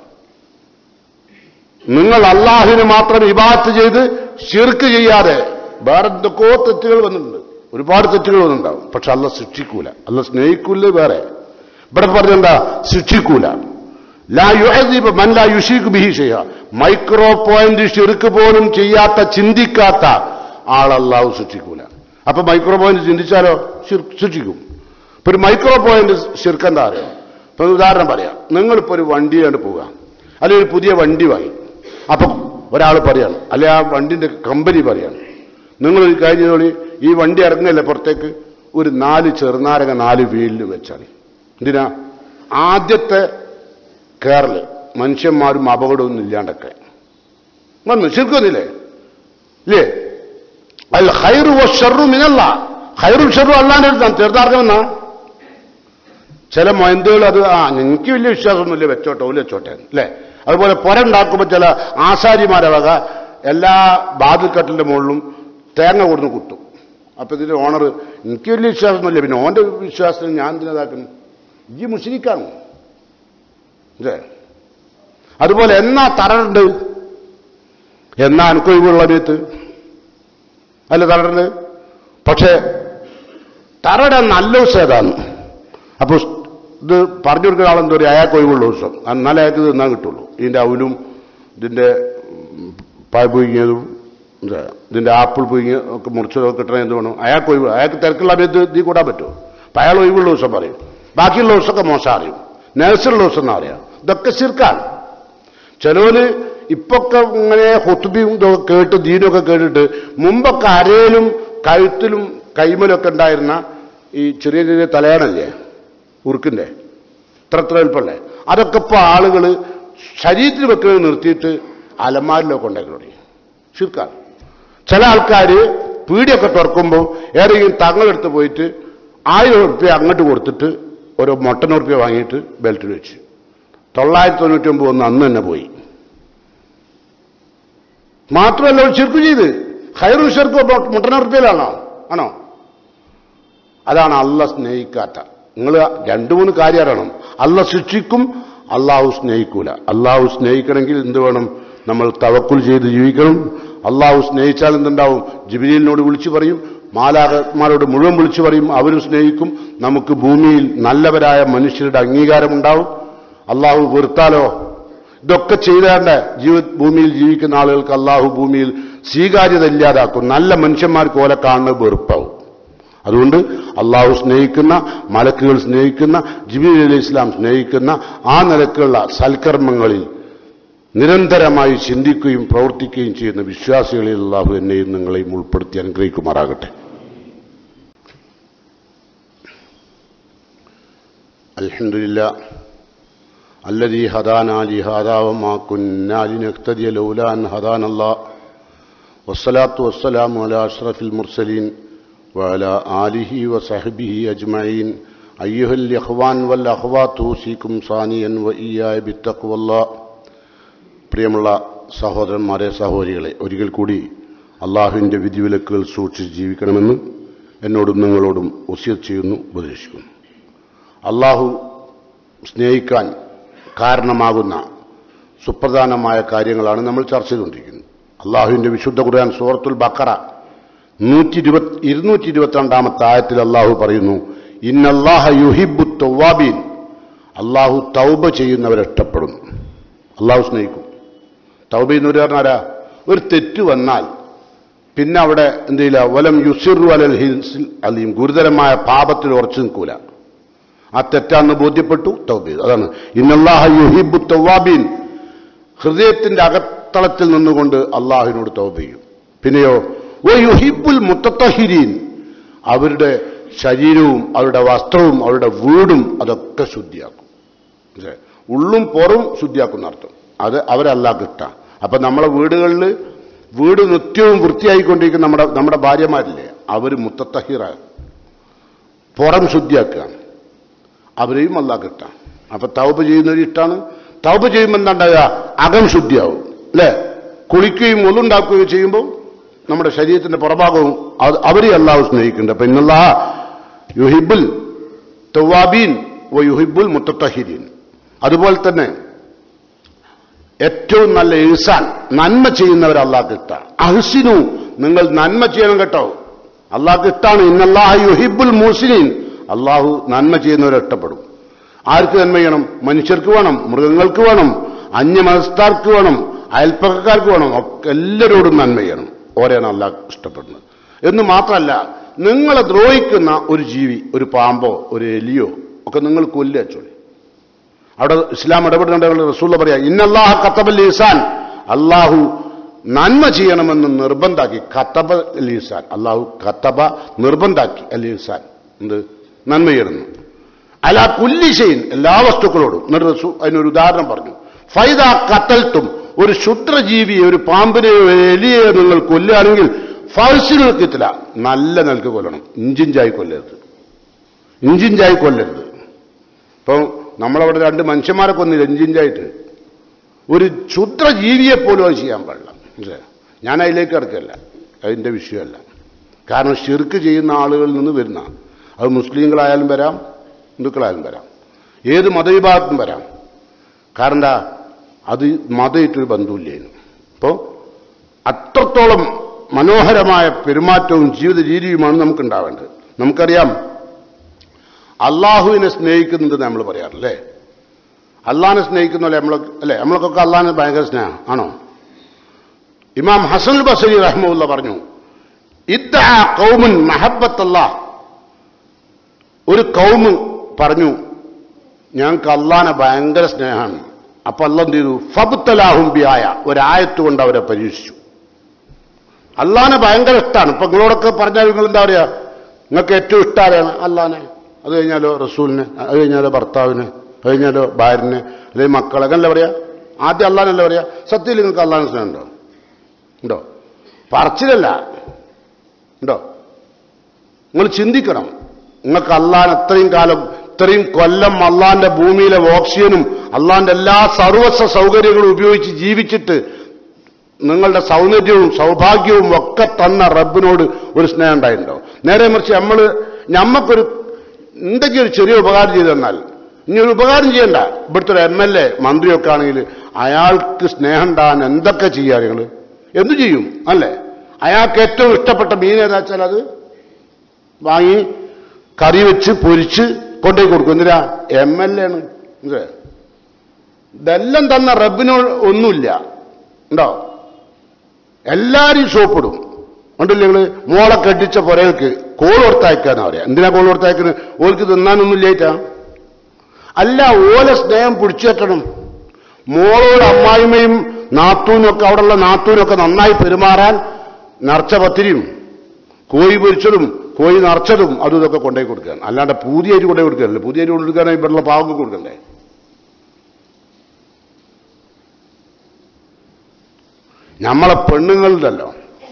നിങ്ങൾ അള്ളാഹുവിന് മാത്രം ഇബാത്ത് ചെയ്ത് ശിർക്ക് ചെയ്യാതെ വേറെ എന്തൊക്കെയോ തെറ്റുകൾ വന്നിട്ടുണ്ട് ഒരുപാട് തെറ്റുകൾ വന്നിട്ടുണ്ടാവും പക്ഷെ അല്ല ശിക്ഷിക്കൂല അല്ല സ്നേഹിക്കൂല വേറെ ഇവിടെ പറഞ്ഞെന്താ ശിക്ഷിക്കൂല ലാ യുഅദിബ മൻ ലാ യുഷീഖ് ബിഹി ഷൈഅ മൈക്രോ പോയിന്റ് ഷിർക്ക് പോലും ചെയ്യാത്ത ചിന്തിക്കാത്ത ആളല്ലാഹു ശിക്ഷിക്കൂല അപ്പൊ മൈക്രോ പോയിന്റ് ചിന്തിച്ചാലോ ശിർ- ശിക്ഷിക്കും ഇപ്പൊ ഒരു മൈക്രോ പോയിന്റ് ശിർക്ക് എന്താ അറിയോ ഇപ്പൊ ഒരു ഉദാഹരണം പറയാം നിങ്ങളിപ്പോ ഒരു വണ്ടിയാണ് പോവുക അല്ലെങ്കിൽ ഒരു പുതിയ വണ്ടി വാങ്ങി അപ്പൊ ഒരാൾ പറയാണ് അല്ലെ ആ വണ്ടിന്റെ കമ്പനി പറയാണ് നിങ്ങൾ ഒരു കാര്യം ചെയ്തോളി ഈ വണ്ടി ഇറങ്ങല്ലേ പുറത്തേക്ക് ഒരു നാല് ചെറുനാരക നാല് വീലിൽ വെച്ചാൽ എന്തിനാ ആദ്യത്തെ കേറല് മനുഷ്യന്മാരും അപകടമൊന്നും ഇല്ലാണ്ടൊക്കെ വന്നു ശരിക്കൊന്നില്ലേ ഇല്ലേ അല്ല ഹൈറു ഷെറു മിനല്ല ഹൈറും ഷെറും അല്ലാണ്ട് എടുത്താൽ തീർത്ഥാടകമെന്നാ ചില മൊയന്തുകൾ അത് ആ എനിക്ക് വലിയ വിശ്വാസമൊന്നുമില്ല വെച്ചോട്ടെ ഓല് വെച്ചോട്ടെ അല്ലേ അതുപോലെ പുര ഉണ്ടാക്കുമ്പോൾ ചില ആശാരിമാരെ വക എല്ലാ ബാതിൽക്കട്ടിന്റെ മുകളിലും തേങ്ങ കൊടുന്ന് കുത്തും അപ്പൊ ഇതിന്റെ ഓണർ എനിക്ക് വലിയ വിശ്വാസമൊന്നുമില്ല പിന്നെ ഓന്റെ വിശ്വാസത്തിന് ഞാൻ ഇതിനതാക്കുന്നു ഈ മുസ്ലിക്കാണ് അല്ലേ അതുപോലെ എന്നാ തറണ്ട് എന്നാ അനുക്കൊഴിവുള്ള സമയത്ത് അല്ല തറണ്ട് പക്ഷേ തറയുടെ നല്ല ദിവസം ഏതാണ് അപ്പൊ ഇത് പറഞ്ഞു കൊടുക്കുന്ന ആളെന്തോ പറയും അയാൾക്ക് ഒഴിവുള്ള ദിവസം എന്നാലേ അയാൾക്ക് ഇത് തിന്നാൻ കിട്ടുള്ളൂ ഇതിന്റെ അവലും ഇതിന്റെ ഉം, പായ പുഴുങ്ങിയതും ഇത് ഇതിന്റെ ആപ്പിൾ പുഴുങ്ങിയ ഒക്കെ മുറിച്ചതൊക്കെ കിട്ടണ എന്ത് വേണം അയാൾക്ക് ഒഴിവ് അയാൾക്ക് തിരക്കുള്ള സമയത്ത് ഇതിൽ കൂടാൻ പറ്റുമോ അപ്പൊ അയാൾ ഒഴിവുള്ള ദിവസം പറയും ബാക്കിയുള്ള ദിവസമൊക്കെ മോശം അറിയും നേഴ്സുള്ള ദിവസം എന്നാ അറിയാം ഇതൊക്കെ ശിർക്കാണ് ചിലവര് ഇപ്പൊക്കെ ഇങ്ങനെ ഹൊത്തുബിയും ഇതൊക്കെ കേട്ട് ദീനൊക്കെ കേട്ടിട്ട് മുമ്പൊക്കെ അരയിലും കഴുത്തിലും കൈമലൊക്കെ ഉണ്ടായിരുന്ന ഈ ചെറിയ ചെറിയ തലയാണല്ലേ ഉറുക്കിന്റെ ഇത്ര ഇത്ര എളുപ്പമല്ലേ അതൊക്കെ ഇപ്പൊ ആളുകൾ ശരീരത്തിൽ വെക്കുന്നത് നിർത്തിയിട്ട് അലമാരിലൊക്കെ ഉണ്ടാക്കി തുടങ്ങി ചുരുക്കാണ് ചില ആൾക്കാർ പീടിയൊക്കെ തുറക്കുമ്പോൾ ഏതെങ്കിലും തങ്ങളെടുത്ത് പോയിട്ട് ആയിരം ഉറുപ്പ്യ അങ്ങോട്ട് കൊടുത്തിട്ട് ഒരു മൊട്ടൻ ഉറുപ്പ്യ വാങ്ങിയിട്ട് ബെൽറ്റിൽ വെച്ച് തൊള്ളായിരത്തി തൊണ്ണൂറ്റി ഒമ്പത് ഒന്ന് അന്ന് തന്നെ പോയി മാത്രമല്ല ഒരു ചെറുക്ക് ചെയ്ത് ഹൈറു ചെറുക്ക് മുട്ടനുറുപ്പ്യയിലാണോ ആണോ അതാണ് അല്ല സ്നേഹിക്കാത്ത നിങ്ങൾ രണ്ടു മൂന്ന് കാര്യം അറിയണം അല്ല ശിക്ഷിക്കും അള്ളാഹു സ്നേഹിക്കൂല അള്ളാഹു സ്നേഹിക്കണമെങ്കിൽ എന്ത് വേണം നമ്മൾ തവക്കുൽ ചെയ്ത് ജീവിക്കണം അള്ളാഹു സ്നേഹിച്ചാൽ എന്തുണ്ടാവും ജിബിലിനോട് വിളിച്ചു പറയും മാലാകന്മാരോട് മുഴുവൻ വിളിച്ചു പറയും അവരും സ്നേഹിക്കും നമുക്ക് ഭൂമിയിൽ നല്ലവരായ മനുഷ്യരുടെ അംഗീകാരമുണ്ടാവും അള്ളാഹു വെറുത്താലോ ഇതൊക്കെ ചെയ്താണ്ട് ജീവ ഭൂമിയിൽ ജീവിക്കുന്ന ആളുകൾക്ക് അള്ളാഹു ഭൂമിയിൽ സ്വീകാര്യത ഇല്ലാതാക്കും നല്ല മനുഷ്യന്മാർക്ക് ഓലെ കാണുന്നത് വെറുപ്പാവും അതുകൊണ്ട് അള്ളാഹു സ്നേഹിക്കുന്ന മലക്കുകൾ സ്നേഹിക്കുന്ന ജിബിലി അലി ഇസ്ലാം സ്നേഹിക്കുന്ന ആ നിലക്കുള്ള സൽക്കർമ്മങ്ങളിൽ നിരന്തരമായി ചിന്തിക്കുകയും പ്രവർത്തിക്കുകയും ചെയ്യുന്ന വിശ്വാസികളിൽ അള്ളാഹു എന്നെയും നിങ്ങളെയും ഉൾപ്പെടുത്തി അനുഗ്രഹിക്കുമാറാകട്ടെ അൽഹംദുലില്ലാ الذي هدانا لهذا وما كنا لنهتدي لولا أن هدانا الله والصلاة والسلام على أشرف المرسلين وعلى آله وصحبه أجمعين أيها الإخوان والأخوات أوصيكم ثانيا وإياي بالتقوى الله പ്രിയമുള്ള സഹോദരന്മാരെ സഹോദരികളെ ഒരിക്കൽ കൂടി അള്ളാഹുവിൻ്റെ വിധിവിലക്കുകൾ സൂക്ഷിച്ച് ജീവിക്കണമെന്ന് എന്നോടും നിങ്ങളോടും ഒസിയത്ത് ചെയ്യുന്നു ഉപദേശിക്കുന്നു അള്ളാഹു സ്നേഹിക്കാൻ കാരണമാകുന്ന സുപ്രധാനമായ കാര്യങ്ങളാണ് നമ്മൾ ചർച്ച ചെയ്തുകൊണ്ടിരിക്കുന്നത് അള്ളാഹുവിൻ്റെ വിശുദ്ധ ഖുർആൻ സൂറത്തുൽ ബക്കറ നൂറ്റി ഇരുപത്തി ഇരുന്നൂറ്റി ഇരുപത്തിരണ്ടാമത്തെ ആയത്തിൽ അള്ളാഹു പറയുന്നു ഇന്നല്ലാഹ യുഹിബു തൗവാബീൻ അള്ളാഹു തൗബ ചെയ്യുന്നവരെ ഇഷ്ടപ്പെടുന്നു അള്ളാഹു സ്നേഹിക്കും തൗബ ചെയ്യുന്നവർ പറഞ്ഞാരാ ഒരു തെറ്റ് വന്നാൽ പിന്നെ അവിടെ എന്ത് ചെയ്യില്ല വലം യുസിറു അലൽ ഹിൽസിൽ അലീം ഗുരുതരമായ പാപത്തിൽ ഉറച്ചു നിൽക്കൂല ആ തെറ്റാന്ന് ബോധ്യപ്പെട്ടു തൗബ ചെയ്തു അതാണ് ഇന്നല്ലാഹ യുഹിബു തൗവാബീൻ ഹൃദയത്തിന്റെ അകത്തളത്തിൽ നിന്നുകൊണ്ട് അള്ളാഹുവിനോട് തൗബ ചെയ്യും പിന്നെയോ ഓ യുഹിബുൽ മുത്തത്തഹിരീൻ അവരുടെ ശരീരവും അവരുടെ വസ്ത്രവും അവരുടെ വീടും അതൊക്കെ ശുദ്ധിയാക്കും മനസ്സിലായോ? ഉള്ളും പുറവും ശുദ്ധിയാക്കുന്ന അർത്ഥം അത് അവരല്ലാഹ് ഇഷ്ടം അപ്പൊ നമ്മളെ വീടുകളിൽ വീട് നിത്യവും വൃത്തിയായിക്കൊണ്ടിരിക്കുന്ന നമ്മുടെ നമ്മുടെ ഭാര്യമാരില്ലേ അവർ മുത്തത്തഹിറാണ് പുറം ശുദ്ധിയാക്കുകയാണ് അവരെയും അല്ലാഹ് ഇഷ്ടം അപ്പൊ തൗബ ചെയ്യുന്നവർ ഇഷ്ടമാണ് തൗബ ചെയ്യുമ്പോൾ എന്താ ഉണ്ടാകുക അകം ശുദ്ധിയാവും അല്ലേ കുളിക്കുകയും ഒന്നുണ്ടാക്കുകയും ചെയ്യുമ്പോൾ നമ്മുടെ ശരീരത്തിന്റെ പുറഭാഗവും അത് അവരെ അല്ലാഹു സ്നേഹിക്കുന്നുണ്ട് അപ്പൊ ഇന്നുള്ള യുഹിബുൽ തവാബീൻ വ യുഹിബുൽ മുത്തത്തഹിരീൻ അതുപോലെ തന്നെ ഏറ്റവും നല്ല ഇഹ്സാൻ നന്മ ചെയ്യുന്നവർ അള്ളാഹ് ഇഷ്ടമാണ് അഹ്സിനു നിങ്ങൾ നന്മ ചെയ്യണം കേട്ടോ അള്ളാഹ് ഇഷ്ടാണ് ഇന്നല്ലാഹ യുഹിബുൽ മൂസിനീൻ അള്ളാഹു നന്മ ചെയ്യുന്നവരെ ഇഷ്ടപ്പെടും ആർക്ക് നന്മ ചെയ്യണം മനുഷ്യർക്ക് വേണം മൃഗങ്ങൾക്ക് വേണം അന്യമതസ്ഥാർക്ക് വേണം അയൽപ്പക്കക്കാർക്ക് വേണം ഒക്കെ എല്ലാവരോടും നന്മ ചെയ്യണം ഓരെയാണ് അള്ളാഹ് ഇഷ്ടപ്പെടുന്നത് എന്ന് മാത്രമല്ല നിങ്ങളെ ദ്രോഹിക്കുന്ന ഒരു ജീവി ഒരു പാമ്പോ ഒരു എലിയോ ഒക്കെ നിങ്ങൾ കൊല്ലുക അവിടെ ഇസ്ലാം ഇടപെടുന്നുണ്ട് റസൂള്ള പറയാ ഇന്നല്ലാഹ കത്തബൽ ഈസാൻ അള്ളാഹു നന്മ ചെയ്യണമെന്ന് നിർബന്ധാക്കി കത്തബ ലീസാൻ അള്ളാഹു കത്തബ നിർബന്ധാക്കി അൽ ഈസാൻ എന്ത് നന്മ ചെയ്യണമെന്ന് അല കുല്ലിശയും എല്ലാ വസ്തുക്കളോടും എന്നിട്ട് റസൂ- അതിനൊരു ഉദാഹരണം പറഞ്ഞു ഫൈദ കത്തൽത്തും ഒരു ക്ഷുദ്രജീവിയെ ഒരു പാമ്പിനെയോ ഒരു എലിയെയോ നിങ്ങൾ കൊല്ലുകയാണെങ്കിൽ ഫൗസിന് കിട്ടില്ല നല്ല നിലക്ക് കൊല്ലണം ഇഞ്ചിഞ്ചായി കൊല്ലരുത് ഇഞ്ചിഞ്ചായി കൊല്ലരുത് ഇപ്പം നമ്മളവിടെ രണ്ട് മനുഷ്യന്മാരെ കൊന്നില്ല ഇഞ്ചിഞ്ചായിട്ട് ഒരു ക്ഷുദ്ര ജീവിയെ പോലും അത് ചെയ്യാൻ പാടില്ല മനസ്സിലായോ? ഞാൻ അതിലേക്ക് കിടക്കല്ല അതിൻ്റെ വിഷയമല്ല കാരണം ഷിർക്ക് ചെയ്യുന്ന ആളുകളിൽ നിന്ന് വരുന്ന അത് മുസ്ലിങ്ങളായാലും വരാം ഹിന്ദുക്കളായാലും വരാം ഏത് മതവിഭാഗത്തും വരാം കാരണം എന്താ അത് മതമായിട്ടൊരു ബന്ധമില്ലേനു അപ്പോൾ അത്രത്തോളം മനോഹരമായ പെരുമാറ്റവും ജീവിത രീതിയുമാണ് നമുക്കുണ്ടാവേണ്ടത് നമുക്കറിയാം അള്ളാഹുവിനെ സ്നേഹിക്കുന്നത് നമ്മൾ പറയാറില്ലേ അള്ളാഹിനെ സ്നേഹിക്കുന്ന പോലെ നമ്മൾ അല്ലേ നമ്മളൊക്കെ അള്ളാഹിനെ ഭയങ്കര സ്നേഹം ആണോ ഇമാം ഹസൻ ബസരി റഹ്മുല്ല പറഞ്ഞു ഇദ്ദ കൗമുൻ മഹബത്തല്ല ഒരു കൗമ് പറഞ്ഞു ഞങ്ങൾക്ക് അള്ളാഹിനെ ഭയങ്കര സ്നേഹമാണ് അപ്പൊ അല്ല എന്ത് ചെയ്തു ഫബുത്തലാഹും ബിയായ ഒരായത്ത് കൊണ്ട് അവരെ പരീക്ഷിച്ചു അള്ളാഹിനെ ഭയങ്കര ഇഷ്ടമാണ് ഇപ്പൊ നിങ്ങളോടൊക്കെ പറഞ്ഞാൽ നിങ്ങൾ എന്താ പറയാ നിങ്ങൾക്ക് ഏറ്റവും ഇഷ്ടമാരാണ് അള്ളാഹിനെ അത് കഴിഞ്ഞാലോ റസൂലിനെ അത് കഴിഞ്ഞാലോ ഭർത്താവിനെ അത് കഴിഞ്ഞാലോ ഭാര്യനെ അല്ലെങ്കിൽ മക്കളെ അങ്ങനല്ല പറയാ ആദ്യം അള്ളാഹിനല്ല പറയാ സത്യത്തിൽ നിങ്ങൾക്ക് അള്ളാഹിനെ സ്നേഹം ഉണ്ടോ ഉണ്ടോ പറച്ചിലല്ല ഉണ്ടോ നിങ്ങൾ ചിന്തിക്കണം നിങ്ങൾക്ക് അള്ളാൻ അത്രയും കാലം ഇത്രയും കൊല്ലം അള്ളാന്റെ ഭൂമിയിലെ ഓക്സിജനും അള്ളാന്റെ എല്ലാ സർവസ്വ സൗകര്യങ്ങളും ഉപയോഗിച്ച് ജീവിച്ചിട്ട് നിങ്ങളുടെ സൗന്ദര്യവും സൗഭാഗ്യവും ഒക്കെ തന്ന റബ്ബിനോട് ഒരു സ്നേഹം ഉണ്ടായിട്ടുണ്ടോ നേരെ മറിച്ച് നമ്മൾ ഞമ്മക്കൊരു എന്തെങ്കിലും ഒരു ചെറിയ ഉപകാരം ചെയ്തു തന്നാൽ ഇനി ഒരു ഉപകാരം ചെയ്യണ്ട ഇവിടുത്തെ ഒരു എം എൽ എ മന്ത്രിയൊക്കെ ആണെങ്കിൽ അയാൾക്ക് സ്നേഹം ഉണ്ടാകാൻ എന്തൊക്കെ ചെയ്യുക നിങ്ങൾ എന്തു ചെയ്യും അല്ലേ അയാൾക്ക് ഏറ്റവും ഇഷ്ടപ്പെട്ട മീൻ ഏതാ വെച്ചാൽ അത് വാങ്ങി കറി വെച്ച് പൊരിച്ച് കൊണ്ടുപോയി കൊടുക്കും എന്തിനാ എം എൽ എ ആണ് മനസ്സിലായോ? ഇതെല്ലാം തന്ന റബ്ബിനോട് ഒന്നുമില്ല ഉണ്ടോ എല്ലാരും സോപ്പിടും ഉണ്ടല്ലേ നിങ്ങള് മോളെ കെട്ടിച്ച പുരകൾക്ക് കോൾ കൊടുത്തയക്കാന്നാ പറയാ എന്തിനാ കോൾ കൊടുത്തയക്കുന്നത് ഓൾക്ക് തിന്നാനൊന്നും ഇല്ലായിട്ടാ അല്ല ഓല സ്നേഹം പിടിച്ചേറ്റണം മോളോട് അമ്മായിമ്മയും നാത്തൂനൊക്കെ അവിടെയുള്ള നാത്തൂനൊക്കെ നന്നായി പെരുമാറാൻ നിറച്ച പത്തിരിയും കോഴി പൊരിച്ചതും കോഴി നിറച്ചതും അതും ഇതൊക്കെ കൊണ്ടുപോയി കൊടുക്കുകയാണ് അല്ലാണ്ട് പുതിയ അരി കൊണ്ടുപോയി കൊടുക്കുകയല്ലേ പുതിയ അരി കൊടുക്കുകയാണെങ്കിൽ ഇവിടെയുള്ള പാവങ്ങൾക്ക് കൊടുക്കണ്ടേ നമ്മളെ പെണ്ണുങ്ങളുണ്ടല്ലോ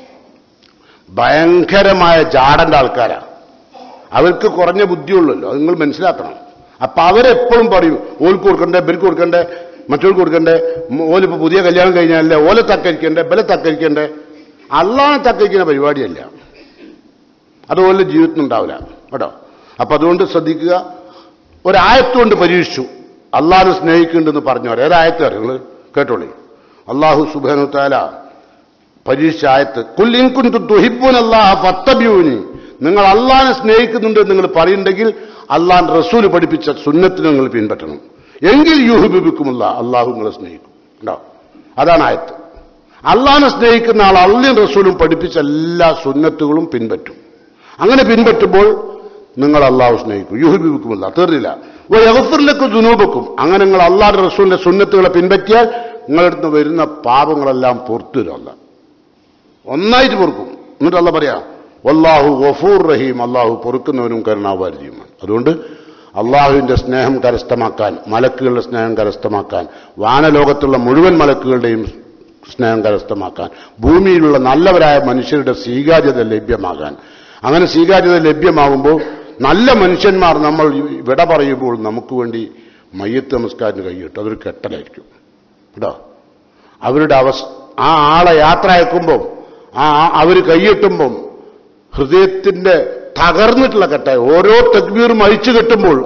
ഭയങ്കരമായ ജാടന്റെ ആൾക്കാരാ അവർക്ക് കുറഞ്ഞ ബുദ്ധിയുള്ളല്ലോ അത് നിങ്ങൾ മനസ്സിലാക്കണം അപ്പൊ അവരെപ്പോഴും പറയും ഓൽക്ക് കൊടുക്കണ്ടേ ബെൽക്ക് കൊടുക്കണ്ടേ മറ്റോൾക്ക് കൊടുക്കണ്ടേ ഉം, ഓലിപ്പോ പുതിയ കല്യാണം കഴിഞ്ഞാലല്ലേ ഓലെ തക്കരിക്കണ്ടേ ബലെ തക്കരിക്കണ്ടേ അള്ളാനെ തക്കരിക്കുന്ന പരിപാടിയല്ല അത് ഓലെ ജീവിതത്തിൽ ഉണ്ടാവില്ല കേട്ടോ അപ്പൊ അതുകൊണ്ട് ശ്രദ്ധിക്കുക ഒരായത്തുകൊണ്ട് പരീക്ഷിച്ചു അള്ളാഹിനെ സ്നേഹിക്കുന്നുണ്ടെന്ന് പറഞ്ഞവർ ഏതായത്ത് നിങ്ങൾ കേട്ടോളി അള്ളാഹു സുബാനു താല പരീക്ഷ ആയത്ത് കുല്ലിൻകുന്തു തുഹിബുൻ അള്ളാഹ ഫത്തബ്യൂനി നിങ്ങൾ അള്ളാഹിനെ സ്നേഹിക്കുന്നുണ്ട് എന്ന് നിങ്ങൾ പറയുന്നുണ്ടെങ്കിൽ അള്ളാൻ റസൂല് പഠിപ്പിച്ച സുന്നത്തിന് നിങ്ങൾ പിൻപറ്റണം എങ്കിൽ യൂഹിബിക്കുമുള്ള അള്ളാഹു നിങ്ങളെ സ്നേഹിക്കും ഉണ്ടോ അതാണ് ആയത്ത് അള്ളാഹിനെ സ്നേഹിക്കുന്ന ആൾ അള്ളിയും റസൂലും പഠിപ്പിച്ച എല്ലാ സുന്നത്തുകളും പിൻപറ്റും അങ്ങനെ പിൻപറ്റുമ്പോൾ നിങ്ങൾ അള്ളാഹു സ്നേഹിക്കും യൂഹിബിക്കുമില്ല തീർന്നില്ല യഹഫറിലേക്ക് ദുനൂബക്കും അങ്ങനെ നിങ്ങൾ അള്ളാഹ് റസൂലിന്റെ സുന്നത്തുകളെ പിൻപറ്റിയാൽ നിങ്ങളടുത്ത് വരുന്ന പാപങ്ങളെല്ലാം പുറത്തു തരും ഒന്നായിട്ട് പൊറുക്കും എന്നിട്ട് അല്ല പറയാ വല്ലാഹു ഗഫൂർ റഹീം അള്ളാഹു പൊറുക്കുന്നവനും കരുണാവാരിയുമാണ് അതുകൊണ്ട് അള്ളാഹുവിന്റെ സ്നേഹം കരസ്ഥമാക്കാൻ മലക്കുകളുടെ സ്നേഹം കരസ്ഥമാക്കാൻ വാനലോകത്തുള്ള മുഴുവൻ മലക്കുകളുടെയും സ്നേഹം കരസ്ഥമാക്കാൻ ഭൂമിയിലുള്ള നല്ലവരായ മനുഷ്യരുടെ സ്വീകാര്യത ലഭ്യമാകാൻ അങ്ങനെ സ്വീകാര്യത ലഭ്യമാകുമ്പോൾ നല്ല മനുഷ്യന്മാർ നമ്മൾ വിട പറയുമ്പോൾ നമുക്ക് വേണ്ടി മയ്യത്ത് നമസ്കാരത്തിന് കൈയിട്ടു അതൊരു കെട്ടലായിരിക്കും കേട്ടോ അവരുടെ അവസ് ആ ആളെ യാത്ര അയക്കുമ്പോൾ ആ അവർ കൈയെട്ടുമ്പം ഹൃദയത്തിന്റെ തകർന്നിട്ടുള്ള കെട്ടായി ഓരോ തക്ബീറും അഴിച്ചു കെട്ടുമ്പോൾ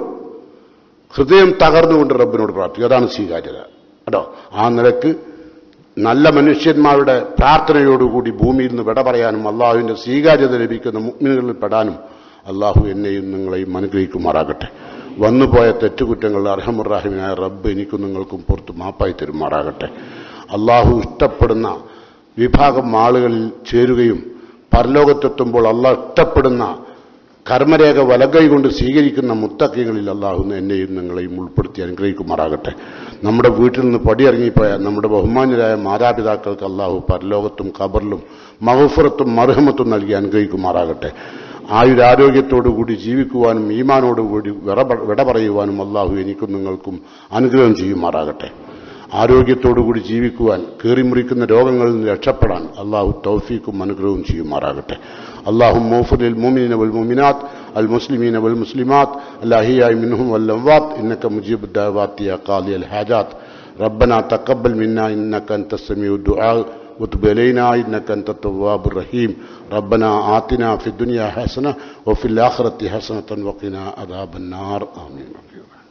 ഹൃദയം തകർന്നുകൊണ്ട് റബ്ബിനോട് പ്രാർത്ഥിക്കും അതാണ് സ്വീകാര്യത കേട്ടോ ആ നിലക്ക് നല്ല മനുഷ്യന്മാരുടെ പ്രാർത്ഥനയോടുകൂടി ഭൂമിയിൽ നിന്ന് വിട പറയാനും അള്ളാഹുവിന്റെ സ്വീകാര്യത ലഭിക്കുന്ന മുഗ്മിനുകളിൽ പെടാനും അള്ളാഹു എന്നെയും നിങ്ങളെയും അനുഗ്രഹിക്കുമാറാകട്ടെ വന്നുപോയ തെറ്റുകുറ്റങ്ങൾ അർഹമുറാഹിമിനായ റബ്ബ് എനിക്കും നിങ്ങൾക്കും പുറത്ത് മാപ്പായി തരുമാറാകട്ടെ അള്ളാഹു ഇഷ്ടപ്പെടുന്ന വിഭാഗം ആളുകളിൽ ചേരുകയും പരലോകത്തെത്തുമ്പോൾ അള്ളാഹ് ഇഷ്ടപ്പെടുന്ന കർമ്മരേഖ വലകൈ കൊണ്ട് സ്വീകരിക്കുന്ന മുത്തക്കികളിൽ അള്ളാഹു എന്നെയും നിങ്ങളെയും ഉൾപ്പെടുത്തി അനുഗ്രഹിക്കുമാറാകട്ടെ നമ്മുടെ വീട്ടിൽ നിന്ന് പടിയിറങ്ങിപ്പോയ നമ്മുടെ ബഹുമാന്യരായ മാതാപിതാക്കൾക്ക് അള്ളാഹു പരലോകത്തും ഖബറിലും മഹഫുറത്തും മർഹമത്തും നൽകി അനുഗ്രഹിക്കുമാറാകട്ടെ ആയുരാരോഗ്യത്തോടുകൂടി ജീവിക്കുവാനും ഈമാനോടുകൂടി വിറ വിട പറയുവാനും അള്ളാഹു എനിക്കും നിങ്ങൾക്കും അനുഗ്രഹം ചെയ്യുമാറാകട്ടെ ആരോഗ്യത്തോടുകൂടി ജീവിക്കുവാൻ കീറിമുറിക്കുന്ന രോഗങ്ങളിൽ നിന്ന് രക്ഷപ്പെടാൻ അള്ളാഹു തൗഫീക്കും അനുഗ്രഹവും ചെയ്യുമാറാകട്ടെ അള്ളാഹു മോഫുലിൽ മുമിന വൽ മുമിനാത്ത് അൽ മുസ്ലിമീന വൽ മുസ്ലിമാത്ത് അല്ലാഹിയായി മിൻഹും വൽ അംവാത്ത് ഇന്നക മുജീബ് ദഅവാത്ത് യാ ഖാലി അൽ ഹാജാത്ത് ربنا تقبل منا إنك أنت السميع الدعاء وتب علينا إنك أنت التواب الرحيم ربنا آتنا في الدنيا حسنة وفي الآخرة حسنة وقنا عذاب النار آمين